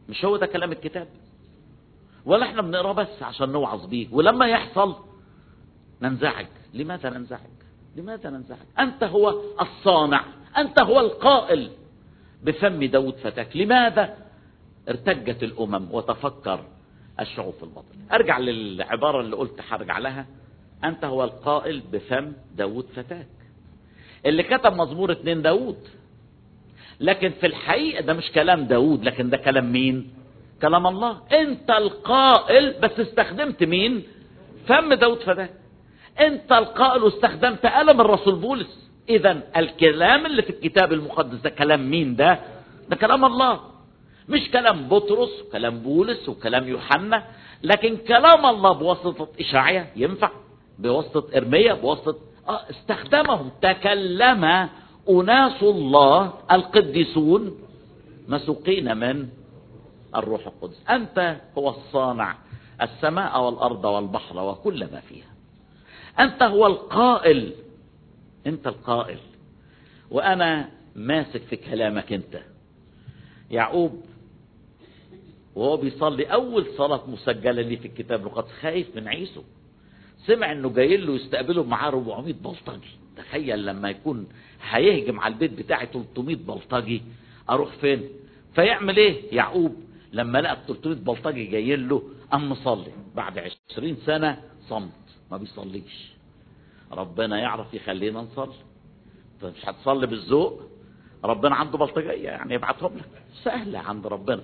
مش هو ده كلام الكتاب ولا احنا بنقراه بس عشان نوعظ بيه ولما يحصل ننزعج لماذا ننزعج لماذا ننزعج أنت هو الصانع أنت هو القائل بفم داود فتاك لماذا ارتجت الأمم وتفكر الشعوب في الباطل أرجع للعبارة اللي قلت هرجع لها أنت هو القائل بفم داود فتاك اللي كتب مزمور اتنين داود لكن في الحقيقة ده مش كلام داود لكن ده كلام مين كلام الله انت القائل بس استخدمت مين فم داود فداك انت القائل واستخدمت قلم الرسول بولس اذا الكلام اللي في الكتاب المقدس ده كلام مين ده ده كلام الله مش كلام بطرس وكلام بولس وكلام يوحنا لكن كلام الله بواسطة إشاعية ينفع بواسطة إرميا بواسطة آه استخدمهم تكلم أناس الله القديسون مسوقين من الروح القدس أنت هو الصانع السماء والأرض والبحر وكل ما فيها أنت هو القائل أنت القائل وأنا ماسك في كلامك أنت يعقوب وهو بيصلي أول صلاة مسجلة لي في الكتاب لقد خايف من عيسو سمع انه جاي له يستقبله معاه 400 بلطجي تخيل لما يكون هيهجم على البيت بتاعي 300 بلطجي اروح فين فيعمل ايه يعقوب لما لقى 300 بلطجي جايين له قام مصلي بعد 20 سنه صمت ما بيصليش ربنا يعرف يخلينا نصلي انت مش هتصلي بالذوق ربنا عنده بلطجيه يعني يبعتهم لك سهله عند ربنا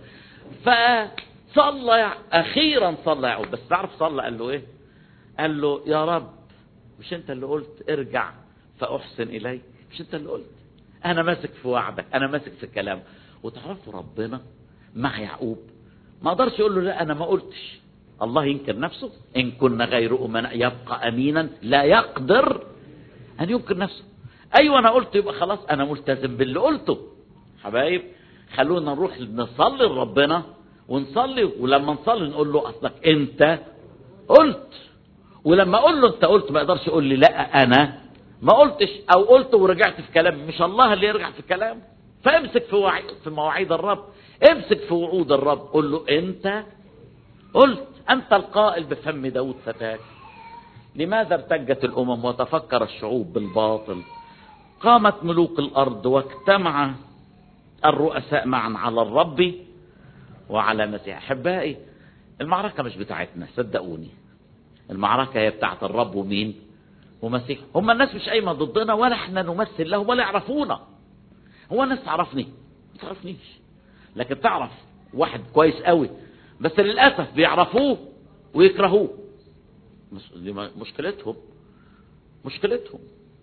فصلى اخيرا صلى يعقوب بس تعرف صلى قال له ايه قال له يا رب مش انت اللي قلت ارجع فاحسن اليك مش انت اللي قلت انا ماسك في وعدك انا ماسك في كلامك وتعرفوا ربنا مع يعقوب ما اقدرش يقول له لا انا ما قلتش الله ينكر نفسه ان كنا غير امناء يبقى امينا لا يقدر ان ينكر نفسه ايوه انا قلت يبقى خلاص انا ملتزم باللي قلته حبايب خلونا نروح نصلي لربنا ونصلي ولما نصلي نقول له اصلك انت قلت ولما اقول له انت قلت ما يقدرش يقول لي لا انا ما قلتش او قلت ورجعت في كلامي مش الله اللي يرجع في كلامه فامسك في وعي في مواعيد الرب امسك في وعود الرب قول له انت قلت انت القائل بفم داود فتاك لماذا ارتجت الامم وتفكر الشعوب بالباطل قامت ملوك الارض واجتمع الرؤساء معا على الرب وعلى مسيح احبائي المعركه مش بتاعتنا صدقوني المعركة هي بتاعت الرب ومين ومسيح هم الناس مش قايمة ضدنا ولا احنا نمثل لهم ولا يعرفونا هو الناس تعرفني ما تعرفنيش لكن تعرف واحد كويس قوي بس للأسف بيعرفوه ويكرهوه دي مشكلتهم مشكلتهم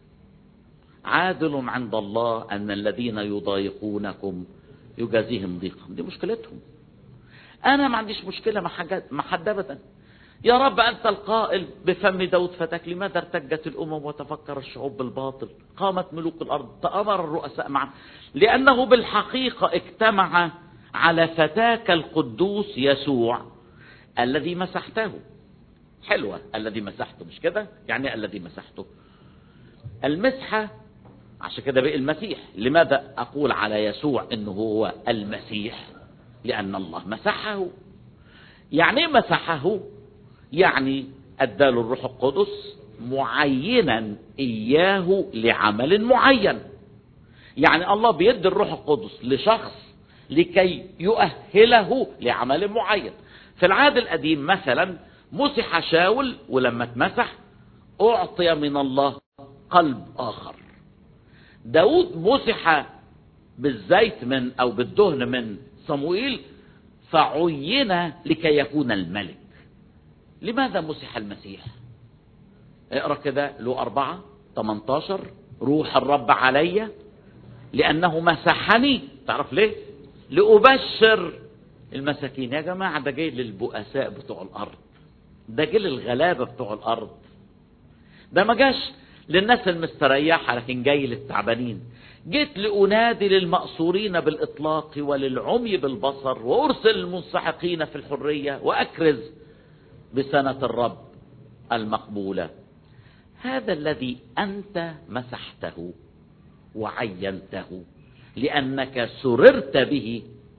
عادل عند الله أن الذين يضايقونكم يجازيهم ضيقا دي مشكلتهم أنا ما عنديش مشكلة مع حاجات مع حد أبدا يا رب أنت القائل بفم داود فتك لماذا ارتجت الأمم وتفكر الشعوب بالباطل قامت ملوك الأرض تأمر الرؤساء معا لأنه بالحقيقة اجتمع على فتاك القدوس يسوع الذي مسحته حلوة الذي مسحته مش كده يعني الذي مسحته المسحة عشان كده بقى المسيح لماذا أقول على يسوع أنه هو المسيح لأن الله مسحه يعني ايه مسحه يعني اداله الروح القدس معينا اياه لعمل معين يعني الله بيدي الروح القدس لشخص لكي يؤهله لعمل معين في العهد القديم مثلا مسح شاول ولما اتمسح اعطي من الله قلب اخر داود مسح بالزيت من او بالدهن من صموئيل فعين لكي يكون الملك لماذا مسح المسيح اقرا كده له أربعة 18 روح الرب علي لأنه مسحني تعرف ليه لأبشر المساكين يا جماعة ده جاي للبؤساء بتوع الأرض ده جاي للغلابة بتوع الأرض ده ما جاش للناس المستريحة لكن جاي للتعبانين جيت لأنادي للمأسورين بالإطلاق وللعمي بالبصر وأرسل المنسحقين في الحرية وأكرز بسنة الرب المقبولة هذا الذي أنت مسحته وعينته لأنك سررت به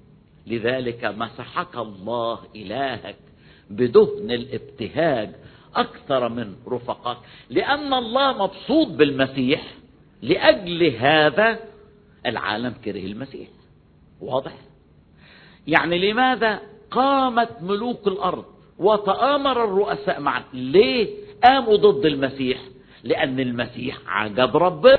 لذلك مسحك الله إلهك بدهن الابتهاج أكثر من رفقاك لأن الله مبسوط بالمسيح لأجل هذا العالم كره المسيح واضح يعني لماذا قامت ملوك الأرض وتآمر الرؤساء معا ليه قاموا ضد المسيح لأن المسيح عجب ربنا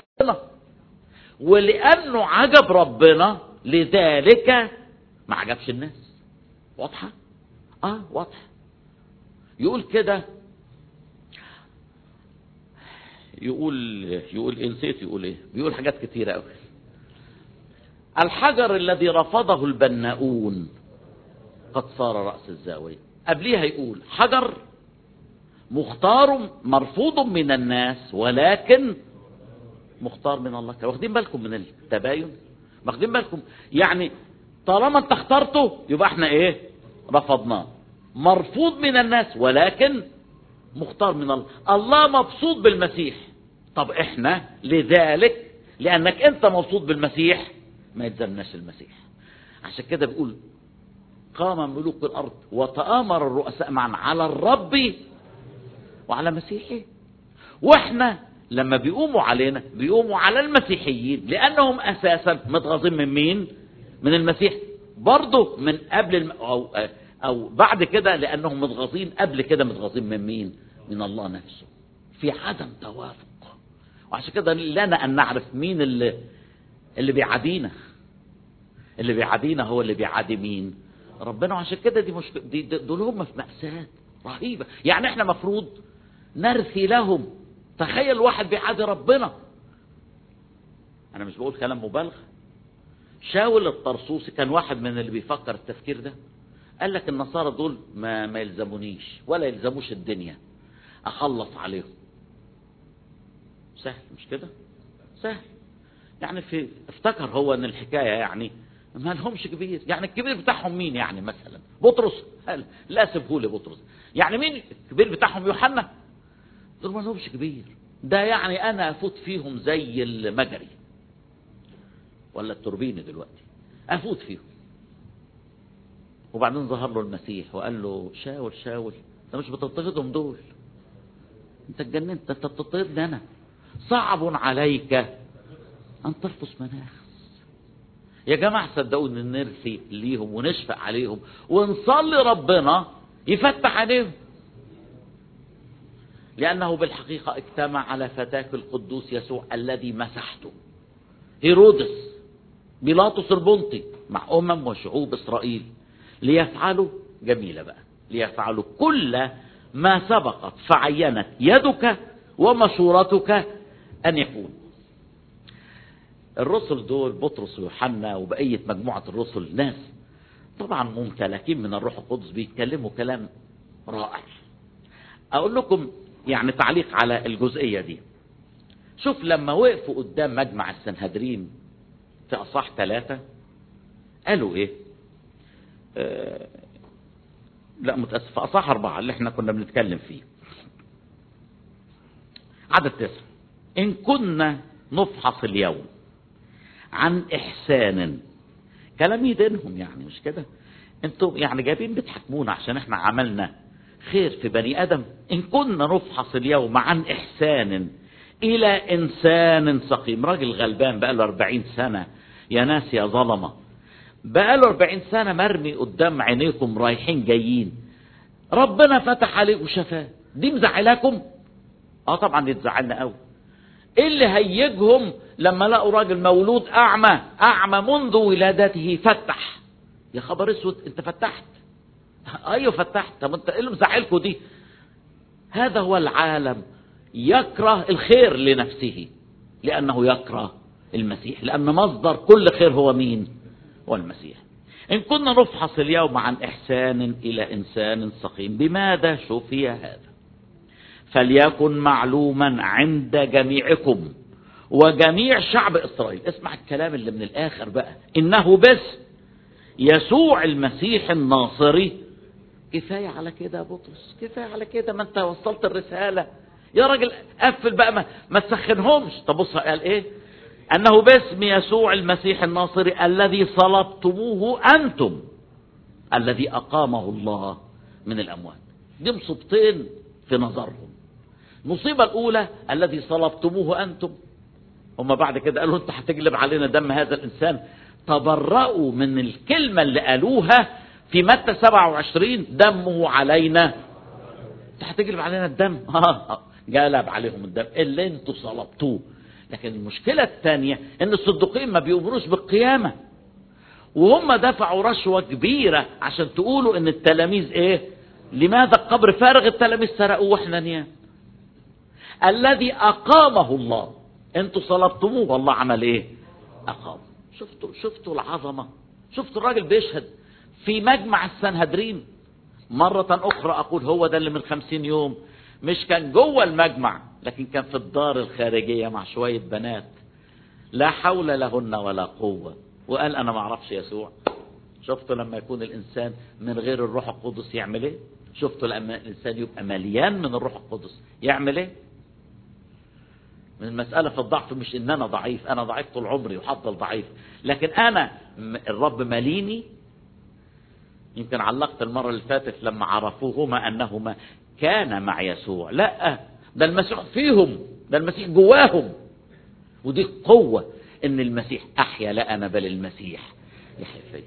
ولأنه عجب ربنا لذلك ما عجبش الناس واضحة اه واضحة يقول كده يقول يقول إيه نسيت يقول ايه بيقول حاجات كتيرة قوي الحجر الذي رفضه البناؤون قد صار رأس الزاوية قبليها يقول حجر مختار مرفوض من الناس ولكن مختار من الله واخدين بالكم من التباين واخدين بالكم يعني طالما انت اخترته يبقى احنا ايه رفضناه مرفوض من الناس ولكن مختار من الله الله مبسوط بالمسيح طب احنا لذلك لانك انت مبسوط بالمسيح ما يلزمناش المسيح عشان كده بيقول قام ملوك الارض وتآمر الرؤساء معا على الرب وعلى مسيحه واحنا لما بيقوموا علينا بيقوموا على المسيحيين لانهم اساسا متغاظين من مين من المسيح برضه من قبل الم... او او بعد كده لانهم متغاظين قبل كده متغاظين من مين من الله نفسه في عدم توافق وعشان كده لنا ان نعرف مين اللي اللي بيعادينا اللي بيعادينا هو اللي بيعادي مين ربنا وعشان كده دي مش دي دول هم في مأساة رهيبة يعني احنا مفروض نرثي لهم تخيل واحد بيعادي ربنا انا مش بقول كلام مبالغ شاول الطرسوسي كان واحد من اللي بيفكر التفكير ده قال لك النصارى دول ما ما يلزمونيش ولا يلزموش الدنيا اخلص عليهم سهل مش كده سهل يعني في افتكر هو ان الحكايه يعني ما لهمش كبير يعني الكبير بتاعهم مين يعني مثلا بطرس قال لا سيبه لي بطرس يعني مين الكبير بتاعهم يوحنا دول ما لهمش كبير ده يعني انا افوت فيهم زي المجري ولا التوربيني دلوقتي افوت فيهم وبعدين ظهر له المسيح وقال له شاول شاول انت مش بتضطهدهم دول انت اتجننت انت بتضطهدني انا صعب عليك ان ترفس مناخ يا جماعة صدقوني نرثي ليهم ونشفق عليهم ونصلي ربنا يفتح عليهم لأنه بالحقيقة اجتمع على فتاك القدوس يسوع الذي مسحته هيرودس بيلاطس البنطي مع أمم وشعوب إسرائيل ليفعلوا جميلة بقى ليفعلوا كل ما سبقت فعينت يدك ومشورتك أن يكون الرسل دول بطرس ويوحنا وبقية مجموعة الرسل ناس طبعا ممتلكين من الروح القدس بيتكلموا كلام رائع أقول لكم يعني تعليق على الجزئية دي شوف لما وقفوا قدام مجمع السنهدرين في أصح ثلاثة قالوا إيه آه لا متأسف في أصح أربعة اللي احنا كنا بنتكلم فيه عدد تسعة إن كنا نفحص اليوم عن إحسان كلام يدينهم يعني مش كده انتم يعني جايبين بتحكمونا عشان احنا عملنا خير في بني ادم ان كنا نفحص اليوم عن احسان الى انسان سقيم راجل غلبان بقى له 40 سنه يا ناس يا ظلمه بقى له 40 سنه مرمي قدام عينيكم رايحين جايين ربنا فتح عليه وشفاه دي مزعلاكم اه طبعا دي تزعلنا قوي ايه اللي هيجهم لما لقوا راجل مولود اعمى اعمى منذ ولادته فتح يا خبر اسود انت فتحت ايوه فتحت طب انت ايه اللي مزعلكوا دي هذا هو العالم يكره الخير لنفسه لانه يكره المسيح لان مصدر كل خير هو مين هو المسيح ان كنا نفحص اليوم عن احسان الى انسان سقيم بماذا شفي هذا فليكن معلوما عند جميعكم وجميع شعب اسرائيل اسمع الكلام اللي من الاخر بقى انه بس يسوع المسيح الناصري كفايه على كده يا بطرس كفايه على كده ما انت وصلت الرساله يا راجل قفل بقى ما, ما تسخنهمش طب بص قال ايه انه باسم يسوع المسيح الناصري الذي صلبتموه انتم الذي أقامه الله من الأموات دي مصيبتين في نظرهم المصيبة الأولى الذي صلبتموه أنتم هم بعد كده قالوا أنت هتجلب علينا دم هذا الإنسان تبرأوا من الكلمة اللي قالوها في متى 27 دمه علينا انت هتجلب علينا الدم اه جلب عليهم الدم اللي انتوا صلبتوه لكن المشكلة الثانية ان الصديقين ما بيؤمنوش بالقيامة وهم دفعوا رشوة كبيرة عشان تقولوا ان التلاميذ ايه لماذا القبر فارغ التلاميذ سرقوه واحنا نيام الذي اقامه الله انتوا صلبتموه والله عمل ايه اقام شفتوا شفتوا العظمة شفتوا الراجل بيشهد في مجمع السنهدرين مرة أخرى أقول هو ده اللي من خمسين يوم مش كان جوه المجمع لكن كان في الدار الخارجية مع شوية بنات لا حول لهن ولا قوة وقال أنا ما أعرفش يسوع شفتوا لما يكون الإنسان من غير الروح القدس يعمل إيه شفتوا لما الإنسان يبقى مليان من الروح القدس يعمل إيه من المسألة في الضعف مش إن أنا ضعيف أنا ضعيف طول عمري وحفضل ضعيف لكن أنا الرب ماليني يمكن علقت المرة اللي فاتت لما عرفوهما أنهما كان مع يسوع لا ده المسيح فيهم ده المسيح جواهم ودي قوة ان المسيح احيا لا انا بل المسيح يحيا فيا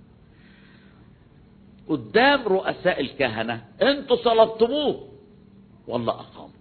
قدام رؤساء الكهنة انتوا صلبتموه والله اقام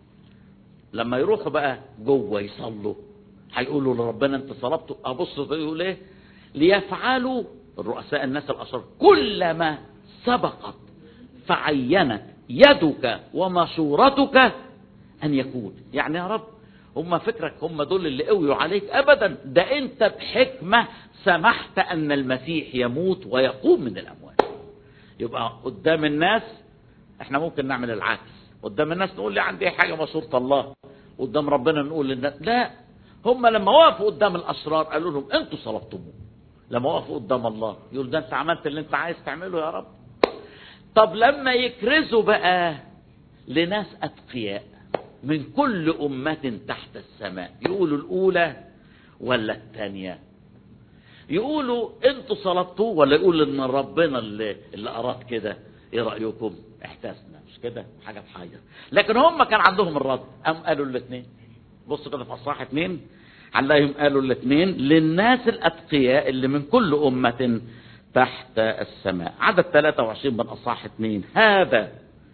لما يروحوا بقى جوه يصلوا هيقولوا لربنا انت صلبته ابص يقول ايه ليفعلوا الرؤساء الناس الاشرار كلما سبقت فعينت يدك ومشورتك ان يكون يعني يا رب هم فكرك هم دول اللي قويوا عليك ابدا ده انت بحكمه سمحت ان المسيح يموت ويقوم من الاموات يبقى قدام الناس احنا ممكن نعمل العكس قدام الناس نقول لي عندي حاجه مشوره الله قدام ربنا نقول للناس لا هم لما وقفوا قدام الاشرار قالوا لهم انتوا صلبتموه لما وقفوا قدام الله يقول ده انت عملت اللي انت عايز تعمله يا رب طب لما يكرزوا بقى لناس اتقياء من كل أمة تحت السماء يقولوا الأولى ولا الثانية يقولوا انتوا صلبتوه ولا يقول ان ربنا اللي, اللي اراد كده ايه رايكم احتسنا مش كده حاجه تحير لكن هم كان عندهم الرد قام قالوا الاثنين بصوا كده في اصحاح اثنين هنلاقيهم قالوا الاثنين للناس الاتقياء اللي من كل امه تحت السماء عدد 23 من اصحاح اثنين هذا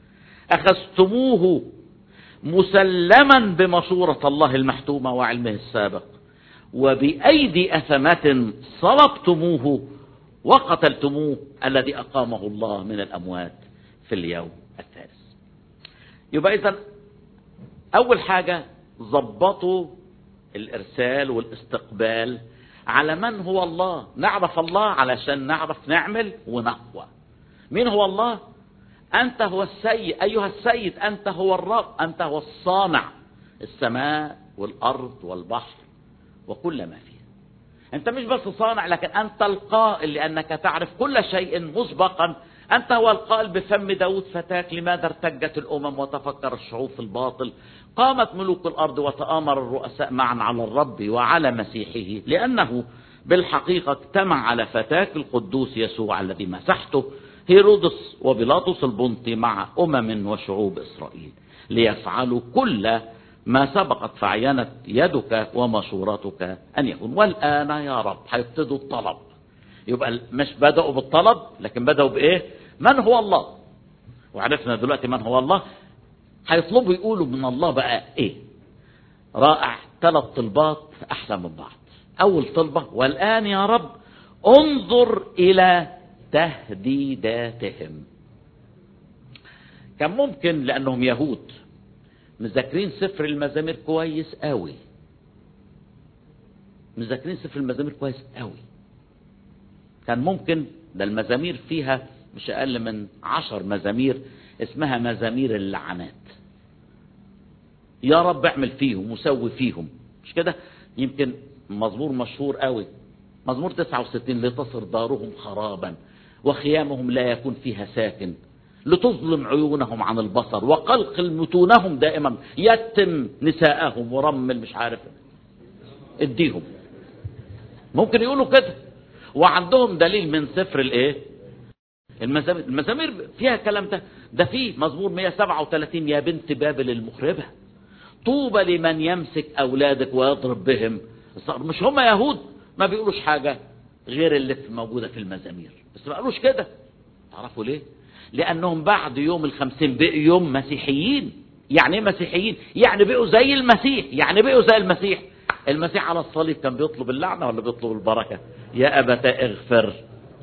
اخذتموه مسلما بمشورة الله المحتومة وعلمه السابق وبأيدي أثمة صلبتموه وقتلتموه الذي أقامه الله من الأموات في اليوم الثالث يبقى إذا أول حاجة ظبطوا الإرسال والاستقبال على من هو الله نعرف الله علشان نعرف نعمل ونقوى مين هو الله أنت هو السيد أيها السيد أنت هو الرب أنت هو الصانع السماء والأرض والبحر وكل ما فيها أنت مش بس صانع لكن أنت القائل لأنك تعرف كل شيء مسبقا أنت هو القائل بفم داود فتاك لماذا ارتجت الأمم وتفكر الشعوب في الباطل قامت ملوك الأرض وتآمر الرؤساء معا على الرب وعلى مسيحه لأنه بالحقيقة اجتمع على فتاك القدوس يسوع الذي مسحته هيرودس وبيلاطس البنطي مع أمم وشعوب إسرائيل ليفعلوا كل ما سبقت فعينت يدك ومشورتك أن يكون والآن يا رب هيبتدوا الطلب يبقى مش بدأوا بالطلب لكن بدأوا بإيه من هو الله وعرفنا دلوقتي من هو الله هيطلبوا يقولوا من الله بقى إيه رائع ثلاث طلبات أحسن من بعض أول طلبة والآن يا رب انظر إلى تهديداتهم كان ممكن لانهم يهود مذاكرين سفر المزامير كويس قوي مذاكرين سفر المزامير كويس قوي كان ممكن ده المزامير فيها مش اقل من عشر مزامير اسمها مزامير اللعنات يا رب اعمل فيهم وسوي فيهم مش كده يمكن مزمور مشهور قوي مزمور 69 لتصر دارهم خرابا وخيامهم لا يكون فيها ساكن لتظلم عيونهم عن البصر وقلقل متونهم دائما يتم نساءهم ورمل مش عارف اديهم ممكن يقولوا كده وعندهم دليل من سفر الايه المزامير المزامير فيها الكلام ده ده فيه مزمور 137 يا بنت بابل المخربة طوبى لمن يمسك أولادك ويضرب بهم مش هم يهود ما بيقولوش حاجة غير اللي موجودة في المزامير بس ما قالوش كده تعرفوا ليه لأنهم بعد يوم الخمسين بقوا يوم مسيحيين يعني ايه مسيحيين يعني بقوا زي المسيح يعني بقوا زي المسيح المسيح على الصليب كان بيطلب اللعنة ولا بيطلب البركة يا أبت اغفر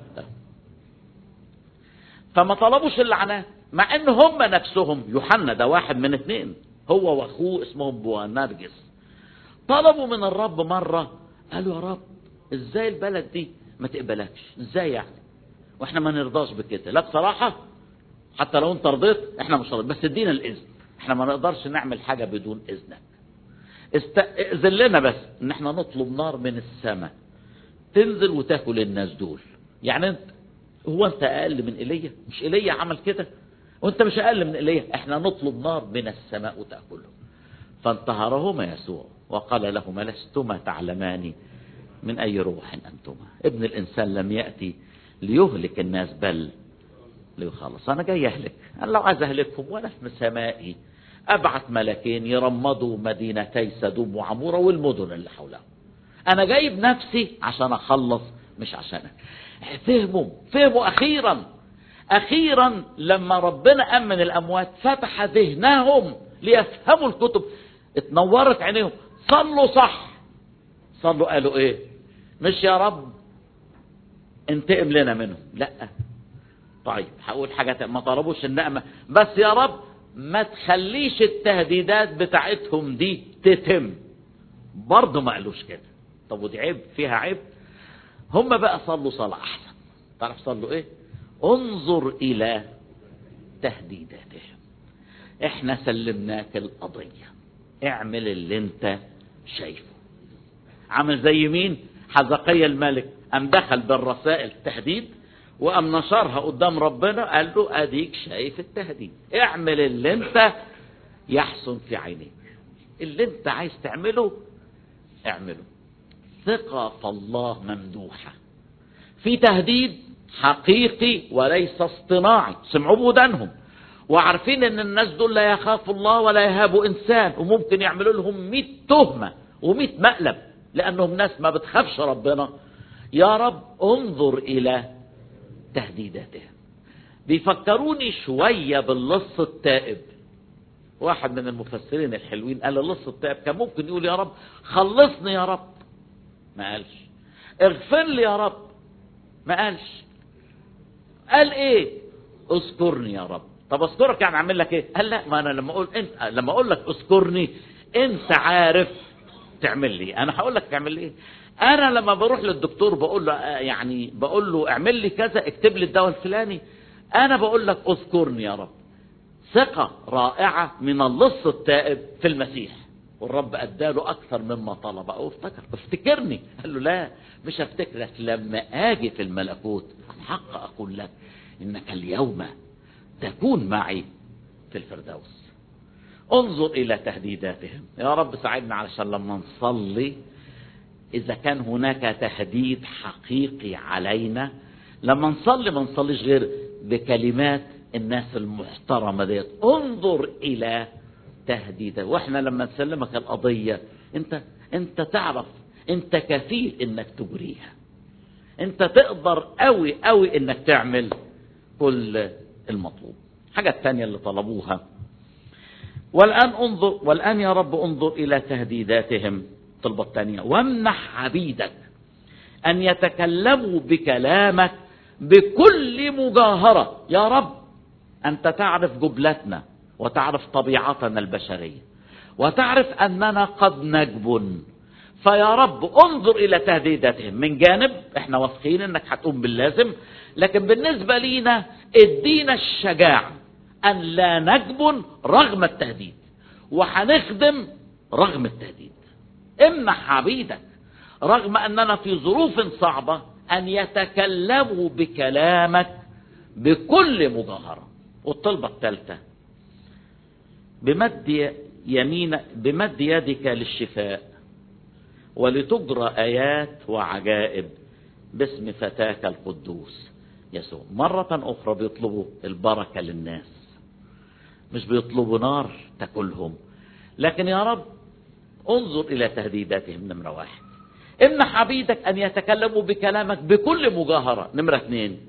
فما طلبوش اللعنات مع ان هم نفسهم يوحنا ده واحد من اثنين هو واخوه اسمهم بوانرجس طلبوا من الرب مرة قالوا يا رب ازاي البلد دي ما تقبلكش ازاي يعني واحنا ما نرضاش بكده لا بصراحة حتى لو انت رضيت احنا مش راضيين بس ادينا الاذن احنا ما نقدرش نعمل حاجة بدون اذنك استأذن لنا بس ان احنا نطلب نار من السماء تنزل وتاكل الناس دول يعني انت هو انت اقل من ايليا مش ايليا عمل كده وانت مش اقل من ايليا احنا نطلب نار من السماء وتاكلهم فانتهرهما يسوع وقال لهما لستما تعلمان من اي روح انتما ابن الانسان لم ياتي ليهلك الناس بل ليخلص انا جاي اهلك انا لو عايز اهلكهم وانا في سمائي ابعث ملكين يرمضوا مدينتي سدوم وعموره والمدن اللي حولها انا جاي بنفسي عشان اخلص مش عشانك فهموا فهموا اخيرا اخيرا لما ربنا امن الاموات فتح ذهنهم ليفهموا الكتب اتنورت عينيهم صلوا صح صلوا قالوا ايه مش يا رب انتقم لنا منهم لا طيب هقول حاجة ما طلبوش النعمة بس يا رب ما تخليش التهديدات بتاعتهم دي تتم برضه ما قالوش كده طب ودي عيب فيها عيب هم بقى صلوا صلاة أحسن تعرف صلوا إيه انظر إلى تهديداتهم احنا سلمناك القضية اعمل اللي انت شايفه عمل زي مين حزقية الملك أم دخل بالرسائل تهديد وأم نشرها قدام ربنا قال له أديك شايف التهديد اعمل اللي انت يحسن في عينيك اللي انت عايز تعمله اعمله ثقة في الله ممدوحة في تهديد حقيقي وليس اصطناعي سمعوا بودانهم وعارفين ان الناس دول لا يخافوا الله ولا يهابوا انسان وممكن يعملوا لهم 100 تهمة و100 مقلب لانهم ناس ما بتخافش ربنا يا رب انظر الى تهديداتهم بيفكروني شوية باللص التائب واحد من المفسرين الحلوين قال اللص التائب كان ممكن يقول يا رب خلصني يا رب ما قالش اغفر لي يا رب ما قالش قال ايه اذكرني يا رب طب اذكرك يعني اعمل لك ايه قال لا ما انا لما اقول انت لما اقول لك اذكرني انت عارف تعمل لي انا هقول لك تعمل لي ايه انا لما بروح للدكتور بقول له يعني بقول له اعمل لي كذا اكتب لي الدواء الفلاني انا بقول لك اذكرني يا رب ثقة رائعة من اللص التائب في المسيح والرب اداله اكثر مما طلب او افتكر افتكرني قال له لا مش افتكرك لما اجي في الملكوت الحق اقول لك انك اليوم تكون معي في الفردوس انظر الى تهديداتهم يا رب ساعدنا علشان لما نصلي اذا كان هناك تهديد حقيقي علينا لما نصلي ما نصليش غير بكلمات الناس المحترمه ديت انظر الى تهديدا واحنا لما نسلمك القضيه انت انت تعرف انت كفيل انك تجريها انت تقدر قوي قوي انك تعمل كل المطلوب حاجة الثانية اللي طلبوها والآن انظر والآن يا رب انظر إلى تهديداتهم طلبة الثانية وامنح عبيدك أن يتكلموا بكلامك بكل مجاهرة يا رب أنت تعرف جبلتنا وتعرف طبيعتنا البشرية وتعرف أننا قد نجبن فيا رب انظر إلى تهديداتهم من جانب احنا واثقين انك هتقوم باللازم لكن بالنسبة لينا ادينا الشجاعة أن لا نجبن رغم التهديد وهنخدم رغم التهديد امنح عبيدك رغم أننا في ظروف صعبة أن يتكلموا بكلامك بكل مجاهرة والطلبة الثالثة بمد يمين بمد يدك للشفاء ولتجرى آيات وعجائب باسم فتاك القدوس يسوع مرة أخرى بيطلبوا البركة للناس مش بيطلبوا نار تاكلهم لكن يا رب انظر إلى تهديداتهم نمرة واحد امنح عبيدك أن يتكلموا بكلامك بكل مجاهرة نمرة اثنين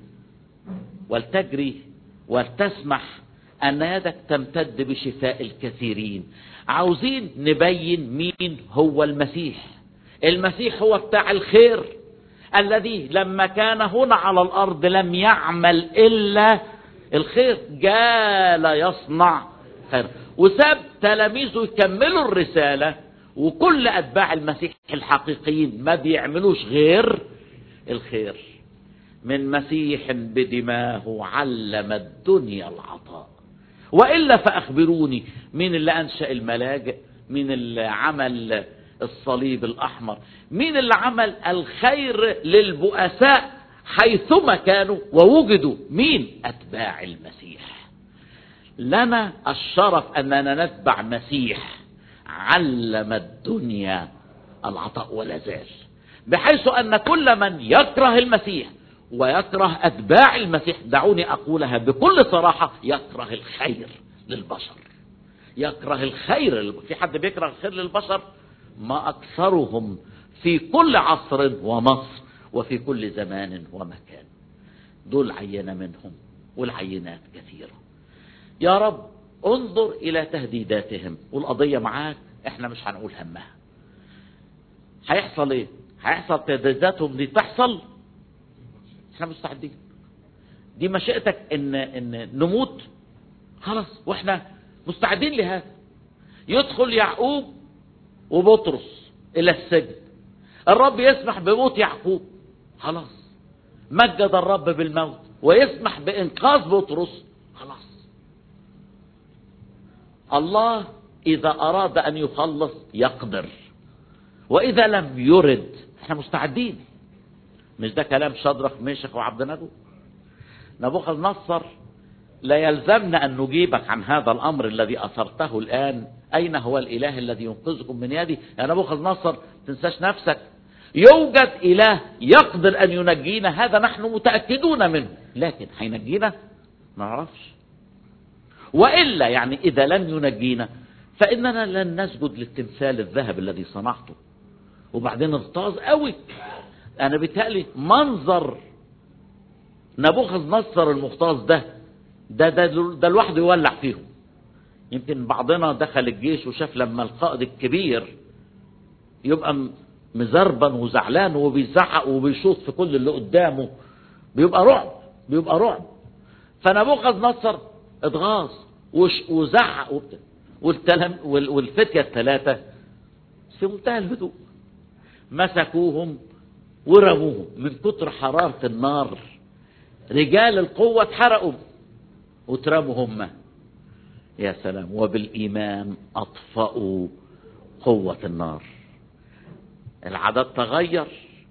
ولتجري ولتسمح أن يدك تمتد بشفاء الكثيرين عاوزين نبين مين هو المسيح المسيح هو بتاع الخير الذي لما كان هنا على الأرض لم يعمل إلا الخير جال يصنع خير وساب تلاميذه يكملوا الرسالة وكل أتباع المسيح الحقيقيين ما بيعملوش غير الخير من مسيح بدماه علم الدنيا العطاء وإلا فأخبروني مين اللي أنشأ الملاجئ مين اللي عمل الصليب الأحمر مين اللي عمل الخير للبؤساء حيثما كانوا ووجدوا مين أتباع المسيح لنا الشرف أننا نتبع مسيح علم الدنيا العطاء ولا زال بحيث أن كل من يكره المسيح ويكره أتباع المسيح دعوني أقولها بكل صراحة يكره الخير للبشر يكره الخير في حد بيكره الخير للبشر ما أكثرهم في كل عصر ومصر وفي كل زمان ومكان دول عينة منهم والعينات كثيرة يا رب انظر إلى تهديداتهم والقضية معاك احنا مش هنقول همها هيحصل ايه هيحصل تهديداتهم دي تحصل احنا مستعدين دي مشيئتك ان ان نموت خلاص واحنا مستعدين لهذا يدخل يعقوب وبطرس الى السجن الرب يسمح بموت يعقوب خلاص مجد الرب بالموت ويسمح بانقاذ بطرس خلاص الله اذا اراد ان يخلص يقدر واذا لم يرد احنا مستعدين مش ده كلام شدرخ ميشخ وعبد نجو نبوخذ نصر لا يلزمنا أن نجيبك عن هذا الأمر الذي أثرته الآن أين هو الإله الذي ينقذكم من يدي يا نبوخذ نصر تنساش نفسك يوجد إله يقدر أن ينجينا هذا نحن متأكدون منه لكن هينجينا ما نعرفش وإلا يعني إذا لن ينجينا فإننا لن نسجد للتمثال الذهب الذي صنعته وبعدين اغتاظ قوي انا بيتهيألي منظر نبوخذ نصر المغتاظ ده ده ده ده لوحده يولع فيهم يمكن بعضنا دخل الجيش وشاف لما القائد الكبير يبقى مزربن وزعلان وبيزعق وبيشوط في كل اللي قدامه بيبقى رعب بيبقى رعب فنبوخذ نصر اتغاظ وزعق وبتاع والتلم والفتية الثلاثة في منتهى الهدوء مسكوهم ورموهم من كتر حرارة النار رجال القوة اتحرقوا واترموا هم يا سلام وبالإيمان أطفأوا قوة النار العدد تغير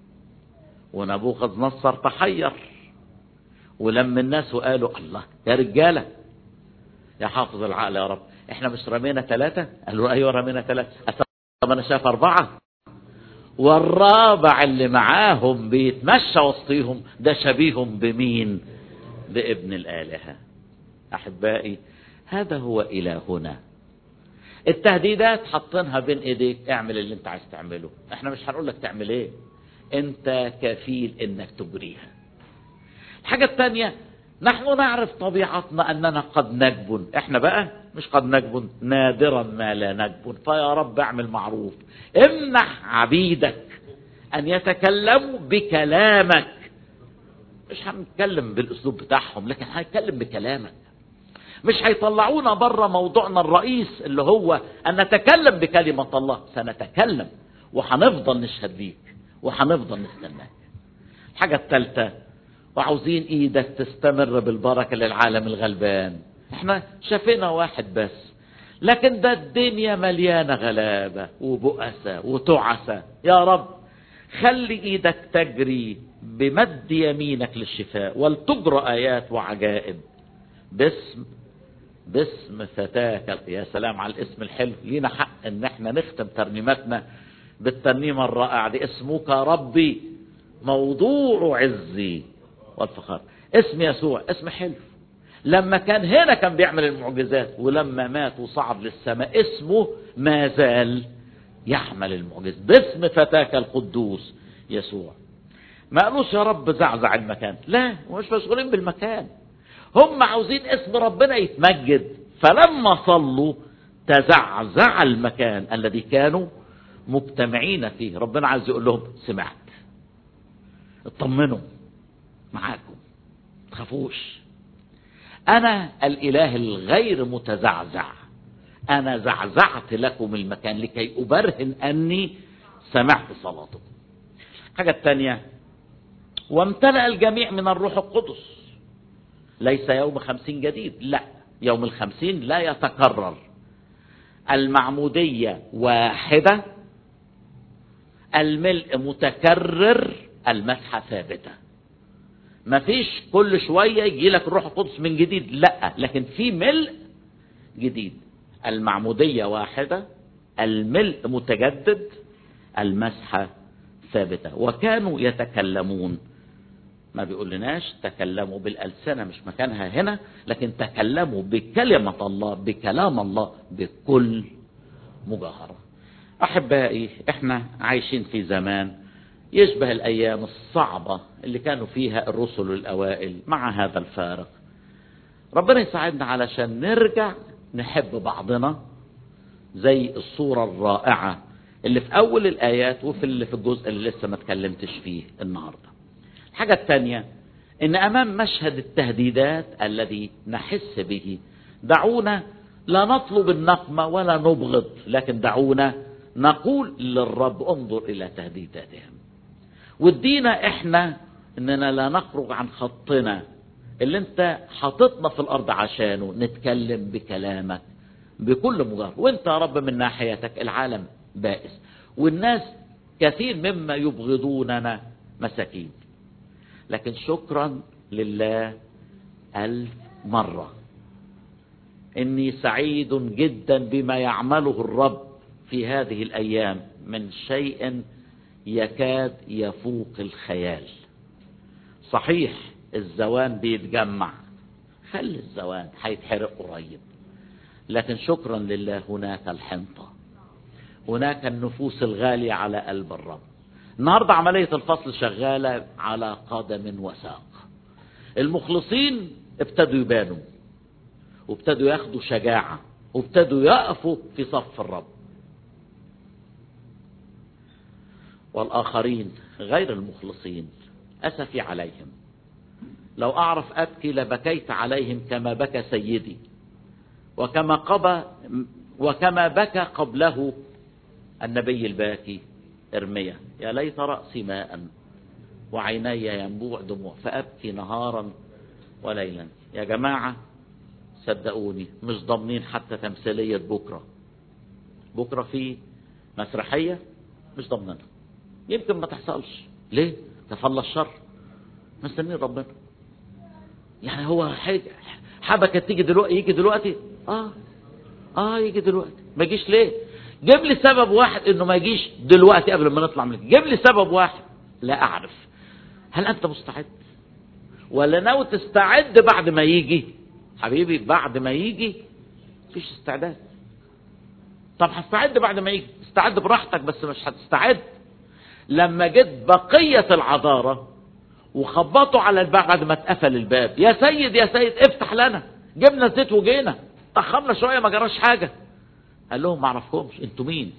ونبوخذ نصر تحير ولما الناس وقالوا الله يا رجالة يا حافظ العقل يا رب احنا مش رمينا ثلاثة قالوا ايوه رمينا ثلاثة طب انا شايف اربعة والرابع اللي معاهم بيتمشى وسطيهم ده شبيهم بمين بابن الآلهة أحبائي هذا هو إلهنا التهديدات حاطينها بين ايديك اعمل اللي انت عايز تعمله احنا مش هنقول لك تعمل ايه انت كفيل انك تجريها الحاجة الثانية نحن نعرف طبيعتنا اننا قد نجبن احنا بقى مش قد نجبن نادرا ما لا نجبن فيا رب اعمل معروف امنح عبيدك ان يتكلموا بكلامك مش هنتكلم بالاسلوب بتاعهم لكن هنتكلم بكلامك مش هيطلعونا بره موضوعنا الرئيس اللي هو ان نتكلم بكلمة الله سنتكلم وهنفضل نشهد ليك وهنفضل نستناك الحاجة الثالثة وعاوزين ايدك تستمر بالبركة للعالم الغلبان احنا شافينا واحد بس لكن ده الدنيا مليانة غلابة وبؤسة وتعسة يا رب خلي ايدك تجري بمد يمينك للشفاء ولتجرى ايات وعجائب باسم باسم فتاك يا سلام على الاسم الحلو لينا حق ان احنا نختم ترنيمتنا بالترنيمة الرائعة دي اسمك ربي موضوع عزي والفخار اسم يسوع اسم حلو لما كان هنا كان بيعمل المعجزات ولما مات وصعد للسماء اسمه ما زال يعمل المعجز باسم فتاك القدوس يسوع ما قالوش يا رب زعزع المكان لا مش مشغولين بالمكان هم عاوزين اسم ربنا يتمجد فلما صلوا تزعزع المكان الذي كانوا مجتمعين فيه ربنا عايز يقول لهم سمعت اطمنوا معاكم تخافوش انا الاله الغير متزعزع انا زعزعت لكم المكان لكي ابرهن اني سمعت صلاتكم الحاجة الثانية وامتلأ الجميع من الروح القدس ليس يوم خمسين جديد لا يوم الخمسين لا يتكرر المعمودية واحدة الملء متكرر المسحة ثابتة مفيش كل شوية يجي لك الروح القدس من جديد لا لكن في ملء جديد المعمودية واحدة الملء متجدد المسحة ثابتة وكانوا يتكلمون ما بيقولناش تكلموا بالألسنة مش مكانها هنا لكن تكلموا بكلمة الله بكلام الله بكل مجاهرة أحبائي احنا عايشين في زمان يشبه الأيام الصعبة اللي كانوا فيها الرسل الأوائل مع هذا الفارق ربنا يساعدنا علشان نرجع نحب بعضنا زي الصورة الرائعة اللي في أول الآيات وفي اللي في الجزء اللي لسه ما اتكلمتش فيه النهاردة الحاجة الثانية إن أمام مشهد التهديدات الذي نحس به دعونا لا نطلب النقمة ولا نبغض لكن دعونا نقول للرب انظر إلى تهديداتهم وادينا احنا اننا لا نخرج عن خطنا اللي انت حاططنا في الارض عشانه نتكلم بكلامك بكل مجرد وانت يا رب من ناحيتك العالم بائس والناس كثير مما يبغضوننا مساكين لكن شكرا لله ألف مرة إني سعيد جدا بما يعمله الرب في هذه الأيام من شيء يكاد يفوق الخيال صحيح الزوان بيتجمع خلي الزوان هيتحرق قريب لكن شكرا لله هناك الحنطة هناك النفوس الغالية على قلب الرب النهاردة عملية الفصل شغالة على قدم وساق المخلصين ابتدوا يبانوا وابتدوا ياخدوا شجاعة وابتدوا يقفوا في صف الرب والآخرين غير المخلصين أسفي عليهم لو أعرف أبكي لبكيت عليهم كما بكى سيدي وكما قبى وكما بكى قبله النبي الباكي ارميا يا ليت رأسي ماء وعيني ينبوع دموع فأبكي نهارا وليلا يا جماعة صدقوني مش ضامنين حتى تمثيلية بكرة بكرة في مسرحية مش ضامنينها يمكن ما تحصلش ليه تفلى الشر مستنيين ربنا يعني هو حاجة حبكة تيجي دلوقتي يجي دلوقتي اه اه يجي دلوقتي ما يجيش ليه جيب لي سبب واحد انه ما يجيش دلوقتي قبل ما نطلع من جيب لي سبب واحد لا اعرف هل انت مستعد ولا ناوي تستعد بعد ما يجي حبيبي بعد ما يجي مفيش استعداد طب هستعد بعد ما يجي استعد براحتك بس مش هتستعد لما جت بقية العذارة وخبطوا على الباب بعد ما اتقفل الباب يا سيد يا سيد افتح لنا جبنا الزيت وجينا تأخرنا شوية ما جراش حاجة قال لهم ما اعرفكمش انتوا مين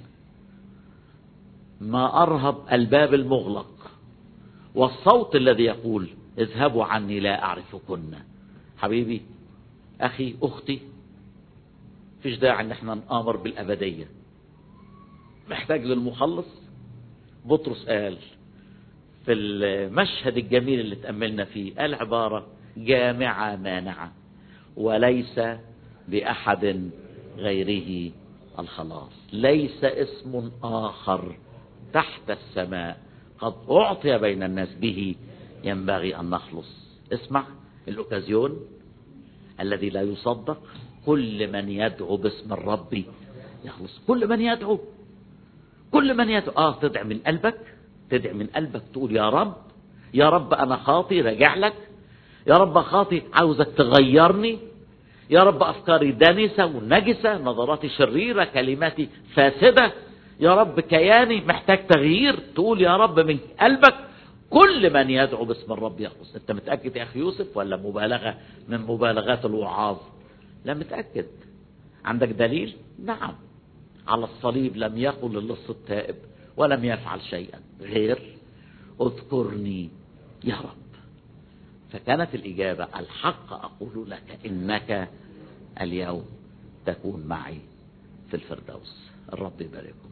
ما ارهب الباب المغلق والصوت الذي يقول اذهبوا عني لا اعرفكن حبيبي اخي اختي فيش داعي ان احنا نامر بالابديه محتاج للمخلص بطرس قال في المشهد الجميل اللي تأملنا فيه قال عبارة جامعة مانعة وليس بأحد غيره الخلاص ليس اسم آخر تحت السماء قد أعطي بين الناس به ينبغي أن نخلص اسمع الأوكازيون الذي لا يصدق كل من يدعو باسم الرب يخلص كل من يدعو كل من يدعو اه تدعي من قلبك تدعي من قلبك تقول يا رب يا رب انا خاطي راجع لك يا رب خاطي عاوزك تغيرني يا رب أفكاري دنسة ونجسة نظراتي شريرة كلماتي فاسدة يا رب كياني محتاج تغيير تقول يا رب من قلبك كل من يدعو باسم الرب يخلص انت متأكد يا أخي يوسف ولا مبالغة من مبالغات الوعاظ لا متأكد عندك دليل نعم على الصليب لم يقل اللص التائب ولم يفعل شيئا غير اذكرني يا رب فكانت الإجابة الحق أقول لك إنك اليوم تكون معي في الفردوس الرب يبارككم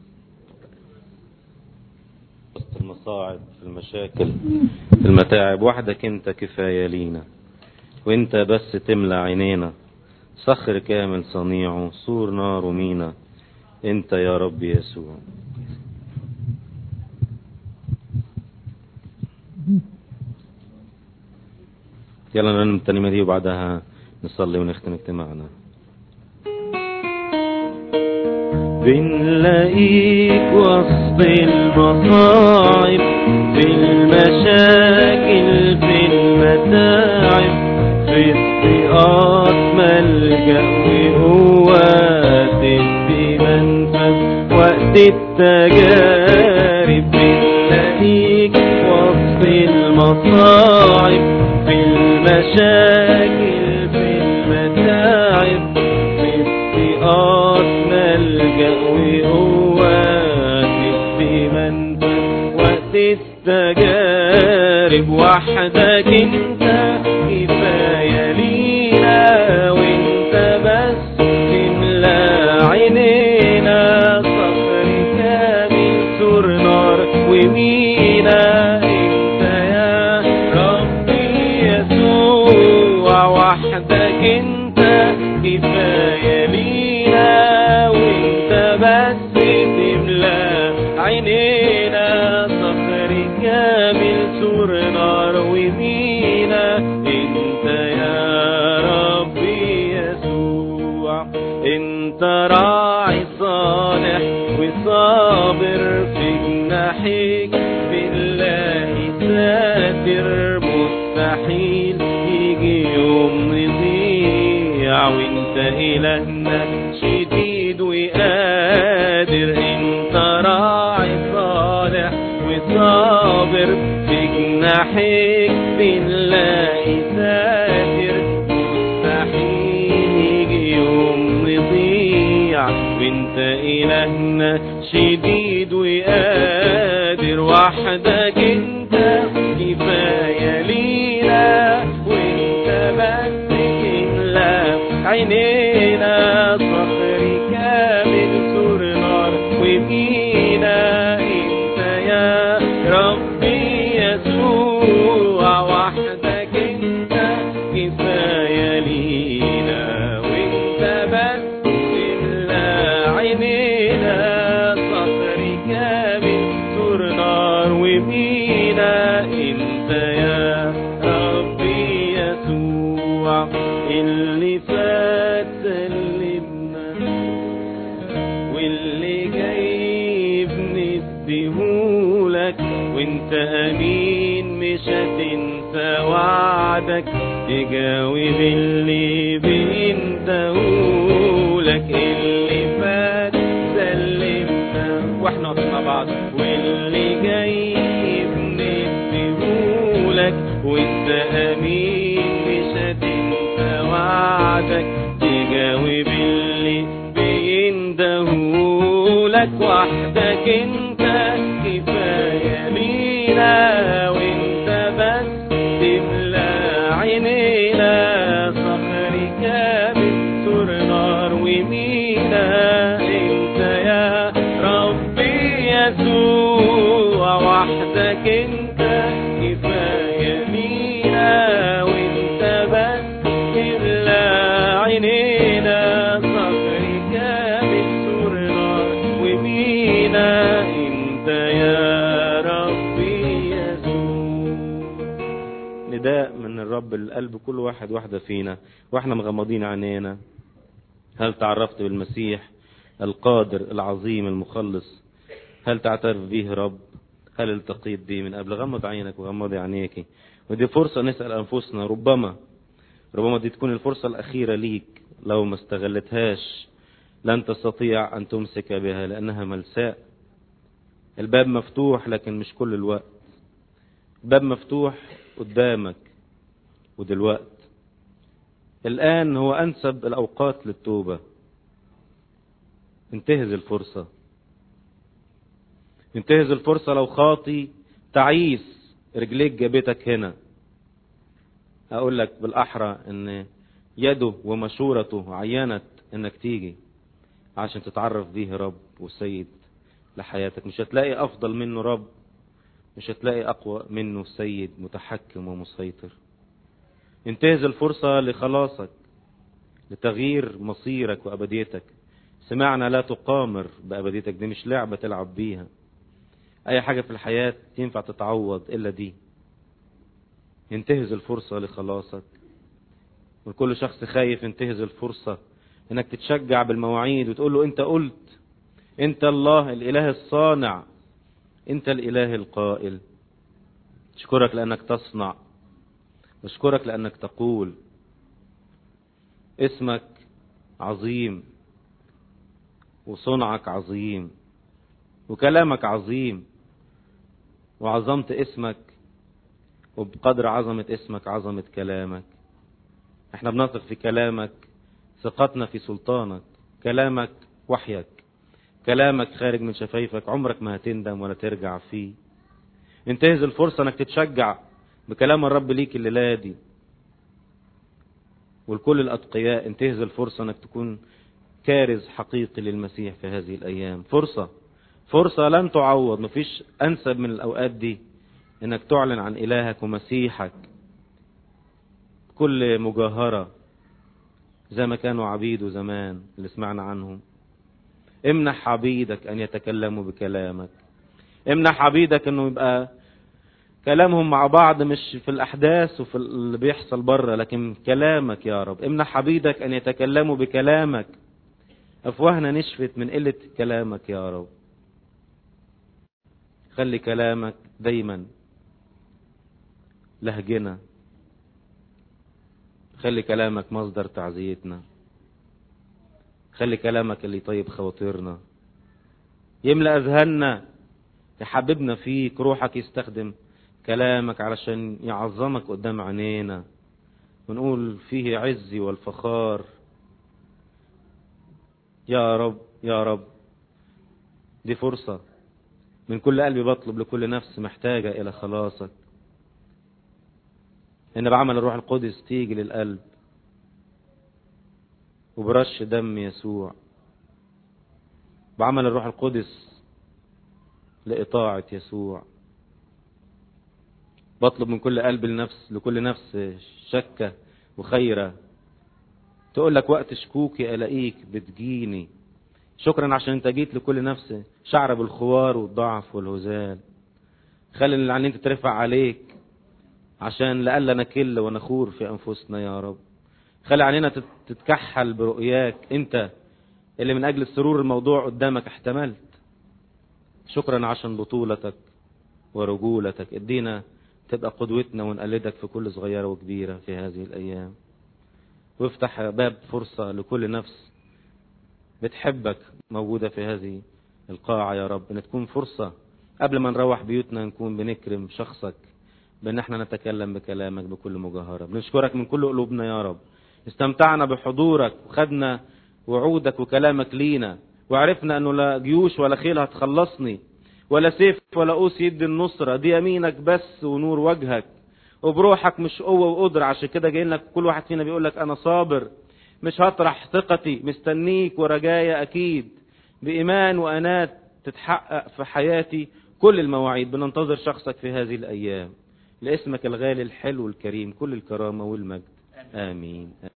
وسط المصاعب في المشاكل في المتاعب وحدك انت كفاية لينا وانت بس تملى عينينا صخر كامل صنيعه سور نار مينا انت يا رب يسوع يلا نرنم الترنيمة دي وبعدها نصلي ونختم اجتماعنا بنلاقيك وسط المصاعب في المشاكل في المتاعب في الضيقات ملجأ وقوات في منفذ وقت التجارب بنلاقيك وسط المصاعب في المشاكل في المتاعب في الضيقات ملجأ وقوات في منفذ وقت التجارب وحدك انت كفاية لينا وانت بس تملى عينينا صخر كامل سور نار ومينا انت يا ربي يسوع وحدك انت كفاية لينا وانت بس تملى عينينا صخر كامل سور نار ومينا انت يا ربي يسوع انت راعي صالح وصابر في جناحيك بالله ساتر مستحيل يجي يوم نضيع وانت الهنا شديد وقادر انت راعي صالح وصابر في جناحيك بالله ساتر مستحيل يجي يوم نضيع وانت الهنا شديد وقادر وحدك انت كفايه لينا وانت بس تملى عينينا صخر كامل سور نار وفينا انت يا ربي يسوع وحدك انت كفايه لينا وانت بس تملى عينينا صخر كامل سور نار وفينا انت يا ربي يسوع اللي فات سلمنا واللي جاي بنديهولك وانت امين مش هتنسى وعدك تجاوب اللي بيندهولك اللي فات سلمنا واحنا واقفين مع بعض واللي جاي بنديهولك وانت امين مش هتنسى وعدك تجاوب اللي بيندهولك وحدك انت كفايه لينا وانت بس تملى عينينا صخر كامل سور نار ومينا انت يا ربي يسوع وحدك انت كفايه لينا وانت بس تملى عينينا صخر كامل سور نار ومينا انت يا ربي يسوع نداء من الرب لقلب كل واحد واحدة فينا واحنا مغمضين عينينا هل تعرفت بالمسيح القادر العظيم المخلص هل تعترف به رب هل التقيت به من قبل غمض عينك وغمضي عينيك ودي فرصة نسأل أنفسنا ربما ربما دي تكون الفرصة الأخيرة ليك لو ما استغلتهاش لن تستطيع أن تمسك بها لأنها ملساء الباب مفتوح لكن مش كل الوقت الباب مفتوح قدامك ودلوقت الآن هو أنسب الأوقات للتوبة انتهز الفرصة انتهز الفرصة لو خاطي تعيس رجليك جابتك هنا أقول لك بالأحرى أن يده ومشورته عينت أنك تيجي عشان تتعرف بيه رب وسيد لحياتك مش هتلاقي أفضل منه رب مش هتلاقي أقوى منه سيد متحكم ومسيطر انتهز الفرصة لخلاصك لتغيير مصيرك وأبديتك سمعنا لا تقامر بأبديتك دي مش لعبة تلعب بيها أي حاجة في الحياة ينفع تتعوض إلا دي انتهز الفرصة لخلاصك وكل شخص خايف انتهز الفرصة انك تتشجع بالمواعيد وتقول له انت قلت انت الله الاله الصانع انت الاله القائل اشكرك لانك تصنع اشكرك لانك تقول اسمك عظيم وصنعك عظيم وكلامك عظيم وعظمت اسمك وبقدر عظمة اسمك عظمة كلامك احنا بنثق في كلامك ثقتنا في سلطانك كلامك وحيك كلامك خارج من شفايفك عمرك ما هتندم ولا ترجع فيه انتهز الفرصة انك تتشجع بكلام الرب ليك الليلة دي والكل الأتقياء انتهز الفرصة انك تكون كارز حقيقي للمسيح في هذه الأيام فرصة فرصة لن تعوض مفيش أنسب من الأوقات دي انك تعلن عن إلهك ومسيحك كل مجاهرة زي ما كانوا عبيده زمان اللي سمعنا عنهم امنح عبيدك ان يتكلموا بكلامك امنح عبيدك انه يبقى كلامهم مع بعض مش في الاحداث وفي اللي بيحصل بره لكن كلامك يا رب امنح عبيدك ان يتكلموا بكلامك افواهنا نشفت من قلة كلامك يا رب خلي كلامك دايما لهجنا خلي كلامك مصدر تعزيتنا خلي كلامك اللي يطيب خواطرنا يملأ أذهاننا يحببنا فيك روحك يستخدم كلامك علشان يعظمك قدام عينينا ونقول فيه عزي والفخار يا رب يا رب دي فرصة من كل قلبي بطلب لكل نفس محتاجة إلى خلاصك إن بعمل الروح القدس تيجي للقلب وبرش دم يسوع بعمل الروح القدس لإطاعة يسوع بطلب من كل قلب النفس لكل نفس شكة وخيرة تقول لك وقت شكوكي ألاقيك بتجيني شكرا عشان انت جيت لكل نفس شعر بالخوار والضعف والهزال خلي العنين تترفع عليك عشان لألا نكل ونخور في أنفسنا يا رب خلي علينا تتكحل برؤياك انت اللي من أجل السرور الموضوع قدامك احتملت شكرا عشان بطولتك ورجولتك ادينا تبقى قدوتنا ونقلدك في كل صغيرة وكبيرة في هذه الأيام وافتح باب فرصة لكل نفس بتحبك موجودة في هذه القاعة يا رب ان تكون فرصة قبل ما نروح بيوتنا نكون بنكرم شخصك بان احنا نتكلم بكلامك بكل مجاهرة بنشكرك من كل قلوبنا يا رب استمتعنا بحضورك وخدنا وعودك وكلامك لينا وعرفنا انه لا جيوش ولا خيل هتخلصني ولا سيف ولا قوس يدي النصرة دي يمينك بس ونور وجهك وبروحك مش قوة وقدرة عشان كده جايين لك كل واحد فينا بيقول لك انا صابر مش هطرح ثقتي مستنيك ورجايا اكيد بايمان وانات تتحقق في حياتي كل المواعيد بننتظر شخصك في هذه الايام لاسمك الغالي الحلو الكريم كل الكرامة والمجد آمين